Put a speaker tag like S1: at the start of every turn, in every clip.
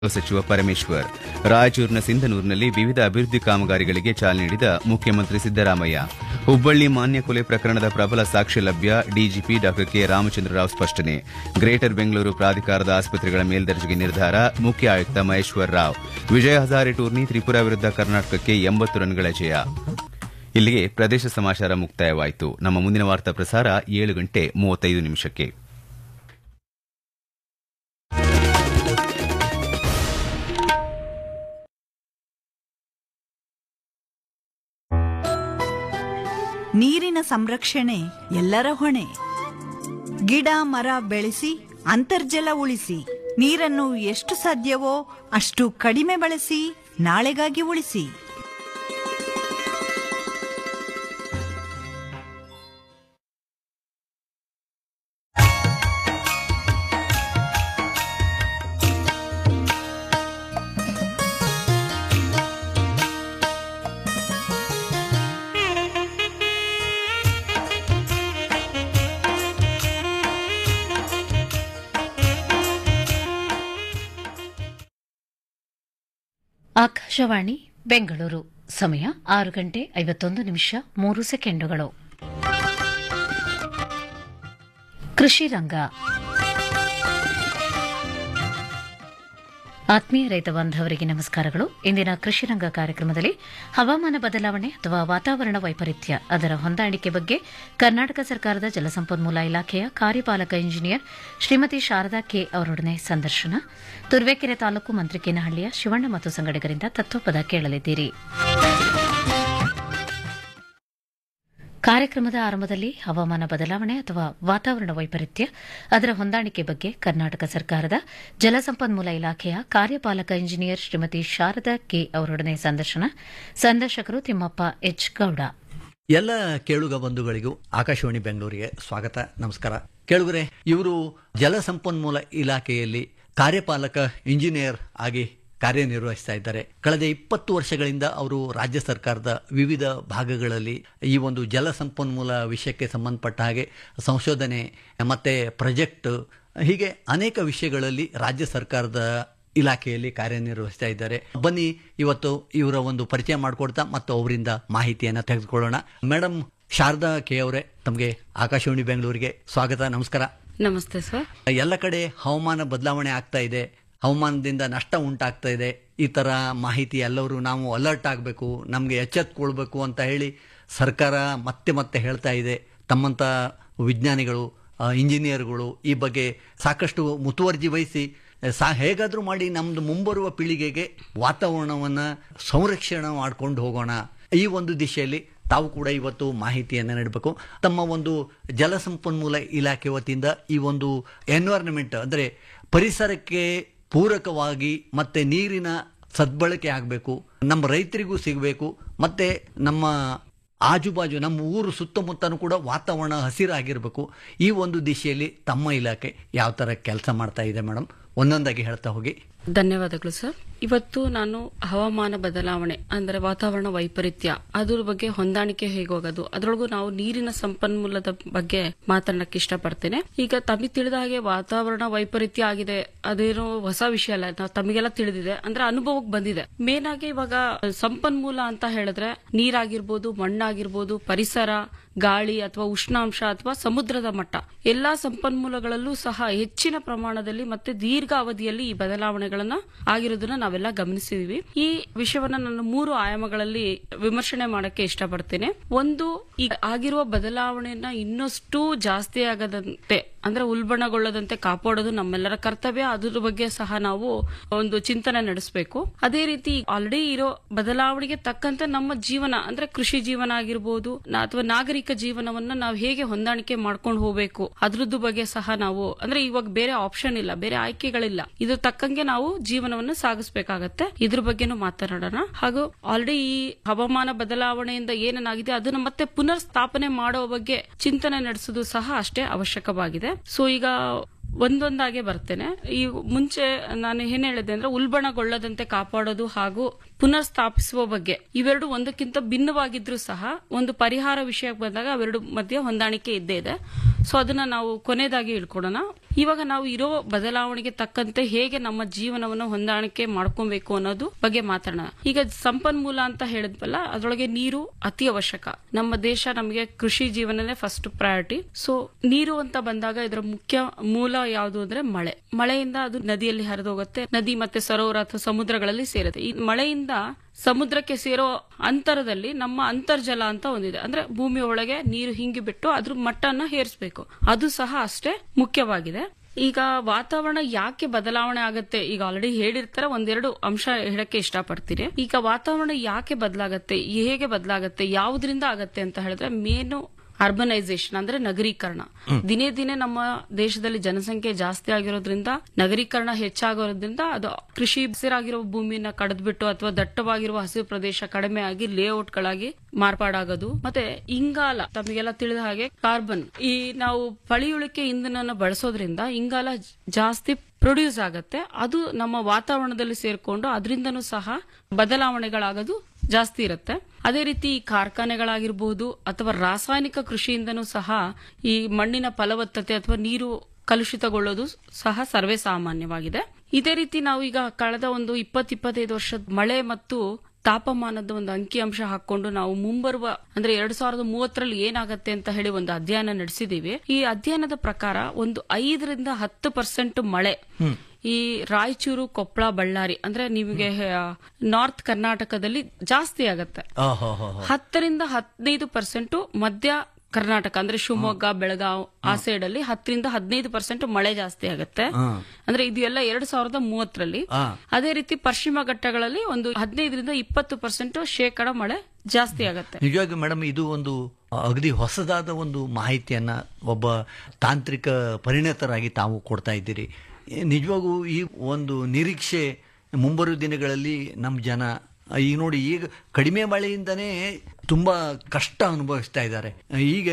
S1: ಸಚಿವ ಪರಮೇಶ್ವರ್ ರಾಯಚೂರಿನ ಸಿಂಧನೂರಿನಲ್ಲಿ ವಿವಿಧ ಅಭಿವೃದ್ಧಿ ಕಾಮಗಾರಿಗಳಿಗೆ ಚಾಲನೆ ನೀಡಿದ ಮುಖ್ಯಮಂತ್ರಿ ಸಿದ್ದರಾಮಯ್ಯ ಹುಬ್ಬಳ್ಳಿ ಮಾನ್ಯ ಕೊಲೆ ಪ್ರಕರಣದ ಪ್ರಬಲ ಸಾಕ್ಷ್ಯ ಲಭ್ಯ ಡಿಜಿಪಿ ಡಾ ಕೆ ರಾಮಚಂದ್ರ ರಾವ್ ಸ್ಪಷ್ಟನೆ ಗ್ರೇಟರ್ ಬೆಂಗಳೂರು ಪ್ರಾಧಿಕಾರದ ಆಸ್ಪತ್ರೆಗಳ ಮೇಲ್ದರ್ಜೆಗೆ ನಿರ್ಧಾರ ಮುಖ್ಯ ಆಯುಕ್ತ ಮಹೇಶ್ವರ್ ರಾವ್ ವಿಜಯ ಹಜಾರೆ ಟೂರ್ನಿ ತ್ರಿಪುರಾ ವಿರುದ್ಧ ಕರ್ನಾಟಕಕ್ಕೆ ಎಂಬತ್ತು ರನ್ಗಳ ಜಯ ಇಲ್ಲಿಗೆ ಪ್ರದೇಶ ಸಮಾಚಾರ ಮುಕ್ತಾಯವಾಯಿತು ನಮ್ಮ ಮುಂದಿನ ವಾರ್ತಾ ಪ್ರಸಾರ ಏಳು ಗಂಟೆ ಮೂವತ್ತೈದು ನಿಮಿಷಕ್ಕೆ
S2: ನೀರಿನ ಸಂರಕ್ಷಣೆ ಎಲ್ಲರ ಹೊಣೆ ಗಿಡ ಮರ ಬೆಳೆಸಿ ಅಂತರ್ಜಲ ಉಳಿಸಿ ನೀರನ್ನು ಎಷ್ಟು ಸಾಧ್ಯವೋ ಅಷ್ಟು ಕಡಿಮೆ ಬಳಸಿ ನಾಳೆಗಾಗಿ ಉಳಿಸಿ
S3: ಆಕಾಶವಾಣಿ ಬೆಂಗಳೂರು ಸಮಯ ಆರು ಗಂಟೆ ಐವತ್ತೊಂದು ನಿಮಿಷ ಮೂರು ಸೆಕೆಂಡುಗಳು ಕೃಷಿ ರಂಗ ಆತ್ಮೀಯ ರೈತ ಬಾಂಧವರಿಗೆ ನಮಸ್ಕಾರಗಳು ಇಂದಿನ ಕೃಷಿ ರಂಗ ಕಾರ್ಯಕ್ರಮದಲ್ಲಿ ಹವಾಮಾನ ಬದಲಾವಣೆ ಅಥವಾ ವಾತಾವರಣ ವೈಪರೀತ್ಯ ಅದರ ಹೊಂದಾಣಿಕೆ ಬಗ್ಗೆ ಕರ್ನಾಟಕ ಸರ್ಕಾರದ ಜಲಸಂಪನ್ಮೂಲ ಇಲಾಖೆಯ ಕಾರ್ಯಪಾಲಕ ಇಂಜಿನಿಯರ್ ಶ್ರೀಮತಿ ಶಾರದಾ ಕೆ ಅವರೊಡನೆ ಸಂದರ್ಶನ ತುರುವೇಕೆರೆ ತಾಲೂಕು ಮಂತ್ರಿಕೇನಹಳ್ಳಿಯ ಶಿವಣ್ಣ ಮತ್ತು ಸಂಗಡಿಗರಿಂದ ತತ್ವಪದ ಕೇಳಲಿದ್ದೀರಿ ಕಾರ್ಯಕ್ರಮದ ಆರಂಭದಲ್ಲಿ ಹವಾಮಾನ ಬದಲಾವಣೆ ಅಥವಾ ವಾತಾವರಣ ವೈಪರೀತ್ಯ ಅದರ ಹೊಂದಾಣಿಕೆ ಬಗ್ಗೆ ಕರ್ನಾಟಕ ಸರ್ಕಾರದ ಜಲಸಂಪನ್ಮೂಲ ಇಲಾಖೆಯ ಕಾರ್ಯಪಾಲಕ ಇಂಜಿನಿಯರ್ ಶ್ರೀಮತಿ ಶಾರದಾ ಕೆ ಅವರೊಡನೆ ಸಂದರ್ಶನ ಸಂದರ್ಶಕರು ತಿಮ್ಮಪ್ಪ ಎಚ್ ಗೌಡ
S4: ಎಲ್ಲ ಕೇಳುಗ ಬಂಧುಗಳಿಗೂ ಆಕಾಶವಾಣಿ ಬೆಂಗಳೂರಿಗೆ ಸ್ವಾಗತ ನಮಸ್ಕಾರ ಕೇಳುಗರೆ ಇವರು ಜಲಸಂಪನ್ಮೂಲ ಇಲಾಖೆಯಲ್ಲಿ ಕಾರ್ಯಪಾಲಕ ಇಂಜಿನಿಯರ್ ಆಗಿ ಕಾರ್ಯನಿರ್ವಹಿಸ್ತಾ ಇದ್ದಾರೆ ಕಳೆದ ಇಪ್ಪತ್ತು ವರ್ಷಗಳಿಂದ ಅವರು ರಾಜ್ಯ ಸರ್ಕಾರದ ವಿವಿಧ ಭಾಗಗಳಲ್ಲಿ ಈ ಒಂದು ಜಲಸಂಪನ್ಮೂಲ ವಿಷಯಕ್ಕೆ ಸಂಬಂಧಪಟ್ಟ ಹಾಗೆ ಸಂಶೋಧನೆ ಮತ್ತೆ ಪ್ರಾಜೆಕ್ಟ್ ಹೀಗೆ ಅನೇಕ ವಿಷಯಗಳಲ್ಲಿ ರಾಜ್ಯ ಸರ್ಕಾರದ ಇಲಾಖೆಯಲ್ಲಿ ಕಾರ್ಯನಿರ್ವಹಿಸ್ತಾ ಇದ್ದಾರೆ ಬನ್ನಿ ಇವತ್ತು ಇವರ ಒಂದು ಪರಿಚಯ ಮಾಡಿಕೊಡ್ತಾ ಮತ್ತು ಅವರಿಂದ ಮಾಹಿತಿಯನ್ನು ತೆಗೆದುಕೊಳ್ಳೋಣ ಮೇಡಮ್ ಶಾರದಾ ಕೆ ಅವರೇ ತಮಗೆ ಆಕಾಶವಾಣಿ ಬೆಂಗಳೂರಿಗೆ ಸ್ವಾಗತ ನಮಸ್ಕಾರ
S5: ನಮಸ್ತೆ ಸರ್
S4: ಎಲ್ಲ ಕಡೆ ಹವಾಮಾನ ಬದಲಾವಣೆ ಆಗ್ತಾ ಇದೆ ಹವಾಮಾನದಿಂದ ನಷ್ಟ ಉಂಟಾಗ್ತಾ ಇದೆ ಈ ಥರ ಮಾಹಿತಿ ಎಲ್ಲರೂ ನಾವು ಅಲರ್ಟ್ ಆಗಬೇಕು ನಮಗೆ ಎಚ್ಚೆತ್ಕೊಳ್ಬೇಕು ಅಂತ ಹೇಳಿ ಸರ್ಕಾರ ಮತ್ತೆ ಮತ್ತೆ ಹೇಳ್ತಾ ಇದೆ ತಮ್ಮಂಥ ವಿಜ್ಞಾನಿಗಳು ಆ, ಇಂಜಿನಿಯರ್ಗಳು ಈ ಬಗ್ಗೆ ಸಾಕಷ್ಟು ಮುತುವರ್ಜಿ ವಹಿಸಿ ಸಾ ಹೇಗಾದರೂ ಮಾಡಿ ನಮ್ಮದು ಮುಂಬರುವ ಪೀಳಿಗೆಗೆ ವಾತಾವರಣವನ್ನು ಸಂರಕ್ಷಣೆ ಮಾಡ್ಕೊಂಡು ಹೋಗೋಣ ಈ ಒಂದು ದಿಶೆಯಲ್ಲಿ ತಾವು ಕೂಡ ಇವತ್ತು ಮಾಹಿತಿಯನ್ನು ನೀಡಬೇಕು ತಮ್ಮ ಒಂದು ಜಲಸಂಪನ್ಮೂಲ ಇಲಾಖೆ ವತಿಯಿಂದ ಈ ಒಂದು ಎನ್ವೈರನ್ಮೆಂಟ್ ಅಂದರೆ ಪರಿಸರಕ್ಕೆ ಪೂರಕವಾಗಿ ಮತ್ತೆ ನೀರಿನ ಸದ್ಬಳಕೆ ಆಗಬೇಕು ನಮ್ಮ ರೈತರಿಗೂ ಸಿಗಬೇಕು ಮತ್ತೆ ನಮ್ಮ ಆಜುಬಾಜು ನಮ್ಮ ಊರು ಸುತ್ತಮುತ್ತನೂ ಕೂಡ ವಾತಾವರಣ ಹಸಿರಾಗಿರಬೇಕು ಈ ಒಂದು ದಿಶೆಯಲ್ಲಿ ತಮ್ಮ ಇಲಾಖೆ ಯಾವ ಥರ ಕೆಲಸ ಮಾಡ್ತಾ ಇದೆ ಮೇಡಮ್ ಒಂದೊಂದಾಗಿ ಹೇಳ್ತಾ ಹೋಗಿ
S5: ಧನ್ಯವಾದಗಳು ಸರ್ ಇವತ್ತು ನಾನು ಹವಾಮಾನ ಬದಲಾವಣೆ ಅಂದ್ರೆ ವಾತಾವರಣ ವೈಪರೀತ್ಯ ಅದ್ರ ಬಗ್ಗೆ ಹೊಂದಾಣಿಕೆ ಹೇಗೋಗೋದು ಅದರೊಳಗೂ ನಾವು ನೀರಿನ ಸಂಪನ್ಮೂಲದ ಬಗ್ಗೆ ಮಾತನಾಡಕ್ಕೆ ಇಷ್ಟಪಡ್ತೇನೆ ಈಗ ತಮಗೆ ತಿಳಿದ ಹಾಗೆ ವಾತಾವರಣ ವೈಪರೀತ್ಯ ಆಗಿದೆ ಅದೇನೋ ಹೊಸ ವಿಷಯ ಅಲ್ಲ ನಾವು ತಮಗೆಲ್ಲ ತಿಳಿದಿದೆ ಅಂದ್ರೆ ಅನುಭವಕ್ಕೆ ಬಂದಿದೆ ಮೇನ್ ಆಗಿ ಇವಾಗ ಸಂಪನ್ಮೂಲ ಅಂತ ಹೇಳಿದ್ರೆ ನೀರಾಗಿರ್ಬೋದು ಮಣ್ಣಾಗಿರ್ಬೋದು ಪರಿಸರ ಗಾಳಿ ಅಥವಾ ಉಷ್ಣಾಂಶ ಅಥವಾ ಸಮುದ್ರದ ಮಟ್ಟ ಎಲ್ಲಾ ಸಂಪನ್ಮೂಲಗಳಲ್ಲೂ ಸಹ ಹೆಚ್ಚಿನ ಪ್ರಮಾಣದಲ್ಲಿ ಮತ್ತೆ ದೀರ್ಘ ಅವಧಿಯಲ್ಲಿ ಈ ಬದಲಾವಣೆಗಳನ್ನ ಆಗಿರೋದನ್ನ ನಾವೆಲ್ಲ ಗಮನಿಸಿದೀವಿ ಈ ವಿಷಯವನ್ನ ನಾನು ಮೂರು ಆಯಾಮಗಳಲ್ಲಿ ವಿಮರ್ಶನೆ ಮಾಡಕ್ಕೆ ಇಷ್ಟಪಡ್ತೇನೆ ಒಂದು ಈ ಆಗಿರುವ ಬದಲಾವಣೆಯನ್ನ ಇನ್ನಷ್ಟು ಜಾಸ್ತಿ ಆಗದಂತೆ ಅಂದ್ರೆ ಉಲ್ಬಣಗೊಳ್ಳದಂತೆ ಕಾಪಾಡೋದು ನಮ್ಮೆಲ್ಲರ ಕರ್ತವ್ಯ ಅದ್ರ ಬಗ್ಗೆ ಸಹ ನಾವು ಒಂದು ಚಿಂತನೆ ನಡೆಸಬೇಕು ಅದೇ ರೀತಿ ಆಲ್ರೆಡಿ ಇರೋ ಬದಲಾವಣೆಗೆ ತಕ್ಕಂತೆ ನಮ್ಮ ಜೀವನ ಅಂದ್ರೆ ಕೃಷಿ ಜೀವನ ಆಗಿರ್ಬೋದು ನಾ- ಅಥವಾ ನಾಗರಿಕ ಜೀವನವನ್ನ ನಾವು ಹೇಗೆ ಹೊಂದಾಣಿಕೆ ಮಾಡ್ಕೊಂಡು ಹೋಗ್ಬೇಕು ಅದ್ರದ್ದು ಬಗ್ಗೆ ಸಹ ನಾವು ಅಂದ್ರೆ ಇವಾಗ ಬೇರೆ ಆಪ್ಷನ್ ಇಲ್ಲ ಬೇರೆ ಆಯ್ಕೆಗಳಿಲ್ಲ ಇದ್ರ ತಕ್ಕಂಗೆ ನಾವು ಜೀವನವನ್ನು ಸಾಗಿಸ್ಬೇಕಾಗತ್ತೆ ಇದ್ರ ಬಗ್ಗೆನೂ ಮಾತನಾಡೋಣ ಹಾಗೂ ಆಲ್ರೆಡಿ ಈ ಹವಾಮಾನ ಬದಲಾವಣೆಯಿಂದ ಏನೇನಾಗಿದೆ ಅದನ್ನ ಮತ್ತೆ ಪುನರ್ ಸ್ಥಾಪನೆ ಮಾಡೋ ಬಗ್ಗೆ ಚಿಂತನೆ ನಡೆಸೋದು ಸಹ ಅಷ್ಟೇ ಅವಶ್ಯಕವಾಗಿದೆ ಸೊ ಈಗ ಒಂದೊಂದಾಗೆ ಬರ್ತೇನೆ ಈ ಮುಂಚೆ ನಾನು ಏನ್ ಹೇಳಿದೆ ಅಂದ್ರೆ ಉಲ್ಬಣಗೊಳ್ಳದಂತೆ ಕಾಪಾಡೋದು ಹಾಗೂ ಪುನರ್ ಸ್ಥಾಪಿಸುವ ಬಗ್ಗೆ ಇವೆರಡು ಒಂದಕ್ಕಿಂತ ಭಿನ್ನವಾಗಿದ್ರು ಸಹ ಒಂದು ಪರಿಹಾರ ವಿಷಯಕ್ಕೆ ಬಂದಾಗ ಅವೆರಡು ಮಧ್ಯೆ ಹೊಂದಾಣಿಕೆ ಇದ್ದೇ ಇದೆ ಸೊ ಅದನ್ನ ನಾವು ಕೊನೆಯದಾಗಿ ಇಳ್ಕೊಡೋಣ ಇವಾಗ ನಾವು ಇರೋ ಬದಲಾವಣೆಗೆ ತಕ್ಕಂತೆ ಹೇಗೆ ನಮ್ಮ ಜೀವನವನ್ನು ಹೊಂದಾಣಿಕೆ ಮಾಡ್ಕೊಬೇಕು ಅನ್ನೋದು ಬಗ್ಗೆ ಮಾತಾಡೋಣ ಈಗ ಸಂಪನ್ಮೂಲ ಅಂತ ಹೇಳಿದ್ವಲ್ಲ ಅದರೊಳಗೆ ನೀರು ಅತಿ ಅವಶ್ಯಕ ನಮ್ಮ ದೇಶ ನಮಗೆ ಕೃಷಿ ಜೀವನನೇ ಫಸ್ಟ್ ಪ್ರಯಾರಿಟಿ ಸೊ ನೀರು ಅಂತ ಬಂದಾಗ ಇದರ ಮುಖ್ಯ ಮೂಲ ಯಾವುದು ಅಂದ್ರೆ ಮಳೆ ಮಳೆಯಿಂದ ಅದು ನದಿಯಲ್ಲಿ ಹರಿದೋಗುತ್ತೆ ನದಿ ಮತ್ತೆ ಸರೋವರ ಅಥವಾ ಸಮುದ್ರಗಳಲ್ಲಿ ಸೇರುತ್ತೆ ಈ ಮಳೆಯಿಂದ ಸಮುದ್ರಕ್ಕೆ ಸೇರೋ ಅಂತರದಲ್ಲಿ ನಮ್ಮ ಅಂತರ್ಜಲ ಅಂತ ಒಂದಿದೆ ಅಂದ್ರೆ ಭೂಮಿ ಒಳಗೆ ನೀರು ಹಿಂಗಿ ಬಿಟ್ಟು ಅದ್ರ ಮಟ್ಟನ ಹೇರಿಸಬೇಕು ಅದು ಸಹ ಅಷ್ಟೇ ಮುಖ್ಯವಾಗಿದೆ ಈಗ ವಾತಾವರಣ ಯಾಕೆ ಬದಲಾವಣೆ ಆಗುತ್ತೆ ಈಗ ಆಲ್ರೆಡಿ ಹೇಳಿರ್ತಾರೆ ಒಂದೆರಡು ಅಂಶ ಹೇಳಕ್ಕೆ ಇಷ್ಟಪಡ್ತೀನಿ ಈಗ ವಾತಾವರಣ ಯಾಕೆ ಬದಲಾಗತ್ತೆ ಹೇಗೆ ಬದಲಾಗತ್ತೆ ಯಾವುದರಿಂದ ಆಗತ್ತೆ ಅಂತ ಹೇಳಿದ್ರೆ ಮೇನು ಅರ್ಬನೈಸೇಷನ್ ಅಂದ್ರೆ ನಗರೀಕರಣ ದಿನೇ ದಿನೇ ನಮ್ಮ ದೇಶದಲ್ಲಿ ಜನಸಂಖ್ಯೆ ಜಾಸ್ತಿ ಆಗಿರೋದ್ರಿಂದ ನಗರೀಕರಣ ಹೆಚ್ಚಾಗಿರೋದ್ರಿಂದ ಅದು ಕೃಷಿ ಹಸಿರಾಗಿರೋ ಭೂಮಿನ ಕಡಿದ್ಬಿಟ್ಟು ಅಥವಾ ದಟ್ಟವಾಗಿರುವ ಹಸಿರು ಪ್ರದೇಶ ಕಡಿಮೆ ಆಗಿ ಲೇಔಟ್ಗಳಾಗಿ ಮಾರ್ಪಾಡಾಗೋದು ಮತ್ತೆ ಇಂಗಾಲ ತಮಗೆಲ್ಲ ತಿಳಿದ ಹಾಗೆ ಕಾರ್ಬನ್ ಈ ನಾವು ಪಳಿಯುಳಿಕೆ ಇಂಧನ ಬಳಸೋದ್ರಿಂದ ಇಂಗಾಲ ಜಾಸ್ತಿ ಪ್ರೊಡ್ಯೂಸ್ ಆಗತ್ತೆ ಅದು ನಮ್ಮ ವಾತಾವರಣದಲ್ಲಿ ಸೇರ್ಕೊಂಡು ಅದರಿಂದನೂ ಸಹ ಬದಲಾವಣೆಗಳಾಗೋದು ಜಾಸ್ತಿ ಇರುತ್ತೆ ಅದೇ ರೀತಿ ಈ ಕಾರ್ಖಾನೆಗಳಾಗಿರ್ಬೋದು ಅಥವಾ ರಾಸಾಯನಿಕ ಕೃಷಿಯಿಂದನೂ ಸಹ ಈ ಮಣ್ಣಿನ ಫಲವತ್ತತೆ ಅಥವಾ ನೀರು ಕಲುಷಿತಗೊಳ್ಳೋದು ಸಹ ಸರ್ವೇ ಸಾಮಾನ್ಯವಾಗಿದೆ ಇದೇ ರೀತಿ ನಾವು ಈಗ ಕಳೆದ ಒಂದು ಇಪ್ಪತ್ ಇಪ್ಪತ್ತೈದು ವರ್ಷದ ಮಳೆ ಮತ್ತು ತಾಪಮಾನದ ಒಂದು ಅಂಕಿಅಂಶ ಹಾಕೊಂಡು ನಾವು ಮುಂಬರುವ ಅಂದ್ರೆ ಎರಡ್ ಸಾವಿರದ ಮೂವತ್ತರಲ್ಲಿ ಏನಾಗತ್ತೆ ಅಂತ ಹೇಳಿ ಒಂದು ಅಧ್ಯಯನ ನಡೆಸಿದೀವಿ ಈ ಅಧ್ಯಯನದ ಪ್ರಕಾರ ಒಂದು ಐದರಿಂದ ಹತ್ತು ಪರ್ಸೆಂಟ್ ಮಳೆ ಈ ರಾಯಚೂರು ಕೊಪ್ಪಳ ಬಳ್ಳಾರಿ ಅಂದ್ರೆ ನಿಮಗೆ ನಾರ್ತ್ ಕರ್ನಾಟಕದಲ್ಲಿ ಜಾಸ್ತಿ ಆಗತ್ತೆ ಹತ್ತರಿಂದ ಹದಿನೈದು ಪರ್ಸೆಂಟ್ ಮಧ್ಯ ಕರ್ನಾಟಕ ಅಂದ್ರೆ ಶಿವಮೊಗ್ಗ ಬೆಳಗಾವ್ ಆ ಸೈಡ್ ಅಲ್ಲಿ ಹತ್ತರಿಂದ ಹದಿನೈದು ಪರ್ಸೆಂಟ್ ಮಳೆ ಜಾಸ್ತಿ ಆಗುತ್ತೆ ಅಂದ್ರೆ ಇದು ಎಲ್ಲ ಎರಡ್ ಸಾವಿರದ ಮೂವತ್ತರಲ್ಲಿ ಅದೇ ರೀತಿ ಪಶ್ಚಿಮ ಘಟ್ಟಗಳಲ್ಲಿ ಒಂದು ಹದಿನೈದರಿಂದ ಇಪ್ಪತ್ತು ಪರ್ಸೆಂಟ್ ಶೇಕಡ ಮಳೆ ಜಾಸ್ತಿ ಆಗತ್ತೆ
S4: ನಿಜವಾಗಿ ಮೇಡಮ್ ಇದು ಒಂದು ಅಗದಿ ಹೊಸದಾದ ಒಂದು ಮಾಹಿತಿಯನ್ನ ಒಬ್ಬ ತಾಂತ್ರಿಕ ಪರಿಣತರಾಗಿ ತಾವು ಕೊಡ್ತಾ ಇದ್ದೀರಿ ನಿಜವಾಗೂ ಈ ಒಂದು ನಿರೀಕ್ಷೆ ಮುಂಬರುವ ದಿನಗಳಲ್ಲಿ ನಮ್ಮ ಜನ ಈಗ ನೋಡಿ ಈಗ ಕಡಿಮೆ ಮಳೆಯಿಂದನೇ ತುಂಬಾ ಕಷ್ಟ ಅನುಭವಿಸ್ತಾ ಇದ್ದಾರೆ ಈಗ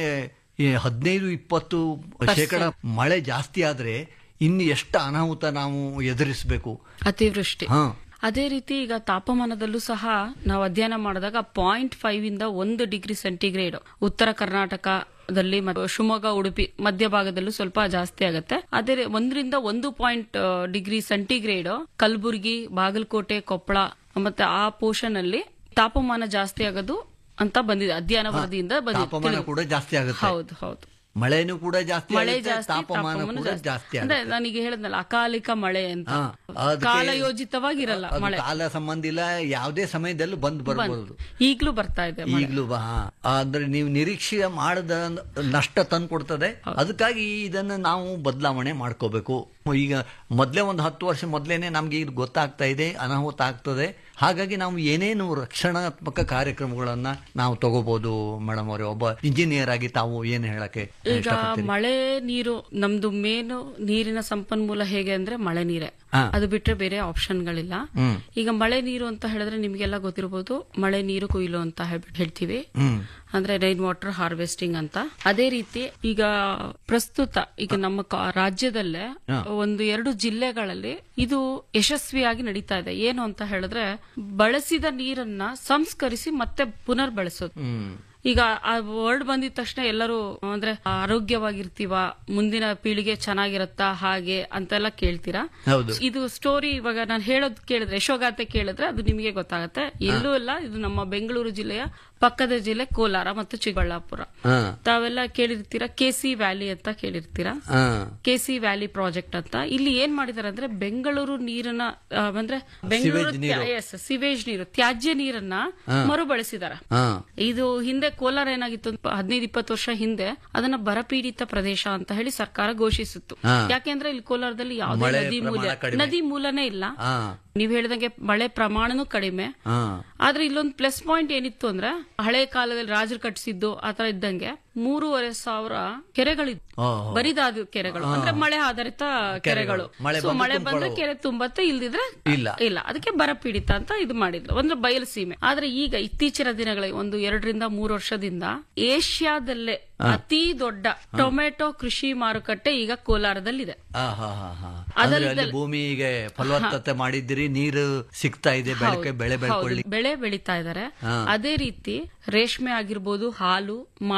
S4: ಈ ಹದಿನೈದು ಇಪ್ಪತ್ತು ಶೇಕಡ ಮಳೆ ಜಾಸ್ತಿ ಆದ್ರೆ ಇನ್ನು ಎಷ್ಟು ಅನಾಹುತ ನಾವು ಎದುರಿಸಬೇಕು
S5: ಅತಿವೃಷ್ಟಿ
S4: ಹಾ
S5: ಅದೇ ರೀತಿ ಈಗ ತಾಪಮಾನದಲ್ಲೂ ಸಹ ನಾವು ಅಧ್ಯಯನ ಮಾಡಿದಾಗ ಪಾಯಿಂಟ್ ಫೈವ್ ಇಂದ ಒಂದು ಡಿಗ್ರಿ ಸೆಂಟಿಗ್ರೇಡ್ ಉತ್ತರ ಕರ್ನಾಟಕದಲ್ಲಿ ಮತ್ತು ಶಿವಮೊಗ್ಗ ಉಡುಪಿ ಮಧ್ಯಭಾಗದಲ್ಲೂ ಸ್ವಲ್ಪ ಜಾಸ್ತಿ ಆಗುತ್ತೆ ಅದೇ ರೀ- ಒಂದರಿಂದ ಒಂದು point degree centigrade Kalaburagi Bagalkot Koppal ಮತ್ತೆ ಆ ಪೋರ್ಷನ್ ಅಲ್ಲಿ ತಾಪಮಾನ ಜಾಸ್ತಿ ಆಗೋದು ಅಂತ ಬಂದಿದೆ ಅಧ್ಯಯನ ವರದಿಯಿಂದ ಬಂದಿದೆ
S4: ತಾಪಮಾನ ಕೂಡ ಜಾಸ್ತಿ ಆಗುತ್ತೆ
S5: ಹೌದು ಹೌದು
S4: ಮಳೆನೂ ಕೂಡ ಜಾಸ್ತಿ
S5: ಮಳೆ
S4: ಆಗುತ್ತೆ,
S5: ಜಾಸ್ತಿ
S4: ತಾಪಮಾನ ಕೂಡ ಜಾಸ್ತಿ
S5: ಅಂದ್ರೆ
S4: ಆಗುತ್ತೆ
S5: ನಾನೀಗ ಹೇಳಿದ್ನಲ್ಲ ಅಕಾಲಿಕ ಮಳೆ ಅಂತ
S4: ಹಾ, ಅದಕ್ಕೆ-
S5: ಕಾಲಯೋಜಿತವಾಗಿರಲ್ಲ
S4: ಅದು
S5: ಮಳೆ
S4: ಕಾಲ ಸಂಬಂಧ ಇಲ್ಲ ಯಾವುದೇ ಸಮಯದಲ್ಲೂ ಬಂದ್ ಬರ್ಬೋದು
S5: ಈಗ್ಲೂ ಬರ್ತಾ ಇದೆ ಮಳೆ.
S4: ಈಗಲೂ ಬಾ ಅಂದ್ರೆ ನೀವು ನಿರೀಕ್ಷೆ ಮಾಡದ ನಷ್ಟ ತಂದು ಕೊಡ್ತದೆ ಅದಕ್ಕಾಗಿ ಇದನ್ನ ನಾವು ಬದಲಾವಣೆ ಮಾಡ್ಕೋಬೇಕು ಈಗ ಮೊದಲೇ ಒಂದು ಹತ್ತು ವರ್ಷ ಮೊದಲೇನೆ ನಮ್ಗೆ ಇದು ಗೊತ್ತಾಗ್ತಾ ಇದೆ ಅನಾಹುತ ಆಗ್ತದೆ ಹಾಗಾಗಿ ನಾವು ಏನೇನು ರಕ್ಷಣಾತ್ಮಕ ಕಾರ್ಯಕ್ರಮಗಳನ್ನ ನಾವು ತಗೋಬಹುದು ಮೇಡಮ್ ಅವರೇ ಒಬ್ಬ ಇಂಜಿನಿಯರ್ ಆಗಿ ತಾವು ಏನು ಹೇಳಕ್ಕೆ
S5: ಈಗ
S4: ಇಷ್ಟಪಡ್ತೀರಿ
S5: ಮಳೆ ನೀರು ನಮ್ದು ಮೇನು ನೀರಿನ ಸಂಪನ್ಮೂಲ ಹೇಗೆ ಅಂದ್ರೆ ಮಳೆ ನೀರೇ
S4: ಹಾ.
S5: ಅದು ಬಿಟ್ರೆ ಬೇರೆ ಆಪ್ಷನ್ಗಳಿಲ್ಲ
S4: ಹ್ಮ್.
S5: ಈಗ ಮಳೆ ನೀರು ಅಂತ ಹೇಳಿದ್ರೆ ನಿಮ್ಗೆಲ್ಲ ಗೊತ್ತಿರಬಹುದು ಮಳೆ ನೀರು ಕೊಯ್ಲು ಅಂತ ಹೇಳ್ಬಿಟ್ಟು ಹೇಳ್ತೀವಿ
S4: ಹ್ಮ್
S5: ಅಂದ್ರೆ ರೈನ್ ವಾಟರ್ ಹಾರ್ವೆಸ್ಟಿಂಗ್ ಅಂತ ಅದೇ ರೀತಿ ಈಗ ಪ್ರಸ್ತುತ ಈಗ ನಮ್ಮ ಕಾ- ರಾಜ್ಯದಲ್ಲೇ
S4: ಹಾ.
S5: ಒಂದು ಎರಡು ಜಿಲ್ಲೆಗಳಲ್ಲಿ ಇದು ಯಶಸ್ವಿಯಾಗಿ ನಡೀತಾ ಇದೆ ಏನು ಅಂತ ಹೇಳಿದ್ರೆ ಬಳಸಿದ ನೀರನ್ನ ಸಂಸ್ಕರಿಸಿ ಮತ್ತೆ ಪುನರ್ ಬಳಸೋದು
S4: ಹ್ಮ್
S5: ಈಗ ಆ ವರ್ಡ್ ಬಂದಿದ ತಕ್ಷಣ ಎಲ್ಲರೂ ಅಂದ್ರೆ ಆರೋಗ್ಯವಾಗಿರ್ತೀವ ಮುಂದಿನ ಪೀಳಿಗೆ ಚೆನ್ನಾಗಿರತ್ತಾ ಹಾಗೆ ಅಂತೆಲ್ಲ ಕೇಳ್ತೀರಾ
S4: ಹೌದು
S5: ಇದು ಸ್ಟೋರಿ ಇವಾಗ ನಾನು ಹೇಳೋದ್ ಕೇಳಿದ್ರೆ ಯಶೋಗಾಥೆ ಕೇಳಿದ್ರೆ ಅದು ನಿಮಗೆ ಗೊತ್ತಾಗತ್ತೆ ಎಲ್ಲೂ ಇಲ್ಲ ಇದು ನಮ್ಮ ಬೆಂಗಳೂರು ಜಿಲ್ಲೆಯ ಪಕ್ಕದ ಜಿಲ್ಲೆ ಕೋಲಾರ ಮತ್ತು ಚಿಕ್ಕಬಳ್ಳಾಪುರ
S4: ಹಾ
S5: ತಾವೆಲ್ಲ ಕೇಳಿರ್ತೀರಾ ಕೆಸಿ ವ್ಯಾಲಿ ಅಂತ ಕೇಳಿರ್ತೀರಾ
S4: ಹಾ
S5: ಕೆಸಿ ವ್ಯಾಲಿ ಪ್ರಾಜೆಕ್ಟ್ ಅಂತ ಇಲ್ಲಿ ಏನ್ ಮಾಡಿದಾರೆ ಅಂದ್ರೆ ಬೆಂಗಳೂರು ನೀರನ್ನ ಆ, ಅಂದ್ರೆ ಬೆಂಗಳೂರು
S4: Sewage ನೀರು.
S5: ಎಸ್ ಸಿವೇಜ್ ನೀರು ತ್ಯಾಜ್ಯ ನೀರನ್ನ ಮರುಬಳಸಿದಾರೆ
S4: ಹಾ
S5: ಇದು ಹಿಂದೆ ಕೋಲಾರ ಏನಾಗಿತ್ತು ಹದಿನೈದು ಇಪ್ಪತ್ತು ವರ್ಷ ಹಿಂದೆ ಅದನ್ನ ಬರಪೀಡಿತ ಪ್ರದೇಶ ಅಂತ ಹೇಳಿ ಸರ್ಕಾರ ಘೋಷಿಸಿತ್ತು
S4: ಹಾ.
S5: ಯಾಕೆಂದ್ರೆ ಇಲ್ಲಿ ಕೋಲಾರದಲ್ಲಿ ಯಾವುದೇ
S4: ಮಳೆ
S5: ನದಿ ಮೂಲ
S4: ಪ್ರಮಾಣ ಕಡಿಮೆ.
S5: ನದಿ ಮೂಲನೇ ಇಲ್ಲ
S4: ಹಾ
S5: ನೀವ್ ಹೇಳಿದಂಗೆ ಮಳೆ ಪ್ರಮಾಣನೂ ಕಡಿಮೆ
S4: ಹಾ
S5: ಆದ್ರೆ ಇಲ್ಲೊಂದು ಪ್ಲಸ್ ಪಾಯಿಂಟ್ ಏನಿತ್ತು ಅಂದ್ರೆ ಹಳೆ ಕಾಲದಲ್ಲಿ ರಾಜರು ಕಟ್ಟಿಸಿದ್ದು ಆತರ ಇದ್ದಂಗೆ ಮೂರುವರೆ ಸಾವಿರ ಕೆರೆಗಳಿದ್ವು
S4: ಓಹೋ.
S5: ಬರಿದಾದ ಕೆರೆಗಳು ಅಂದ್ರೆ ಮಳೆ ಆಧಾರಿತ ಕೆರೆಗಳು
S4: ಮಳೆ
S5: ಸೊ
S4: ಬಂದು
S5: ಮಳೆ ಬಂದ್ರೆ
S4: ತುಂಬ್ಕೊಳ್ಳೋವು.
S5: ಕೆರೆ ತುಂಬತ್ತೆ ಇಲ್ದಿದ್ರೆ
S4: ಇಲ್ಲ.
S5: ಇಲ್ಲ ಅದಕ್ಕೆ ಬರ ಪೀಡಿತ ಅಂತ ಇದು ಮಾಡಿದ್ರು ಅಂದ್ರೆ ಬಯಲು ಸೀಮೆ ಆದ್ರೆ ಈಗ ಇತ್ತೀಚಿನ ದಿನಗಳಿಗೆ ಒಂದು ಎರಡರಿಂದ ಮೂರು ವರ್ಷದಿಂದ ಏಷ್ಯಾದಲ್ಲೇ ಅತಿ ದೊಡ್ಡ ಟೊಮೆಟೊ ಕೃಷಿ ಮಾರುಕಟ್ಟೆ ಈಗ ಕೋಲಾರದಲ್ಲಿದೆ
S4: ಆ, ಹಾ, ಹಾ, ಹಾ. ಅಂದ್ರೆ ಅಲ್ಲಿ ಭೂಮಿಗೆ ಫಲವತ್ತತೆ ಮಾಡಿದ್ದೀರಿ ನೀರು ಸಿಗ್ತಾ ಇದೆ ಬೆಳಕೆ ಬೆಳೆ ಬೆಳ್ಕೊಳ್ಳಿ
S5: ಹೌದು, ಬೆಳೆ ಬೆಳೀತಾ ಇದ್ದಾರೆ ಅದೇ ರೀತಿ ರೇಷ್ಮೆ ಆಗಿರ್ಬೋದು ಹಾಲು ಮಾವಿನ ಹಣ್ಣು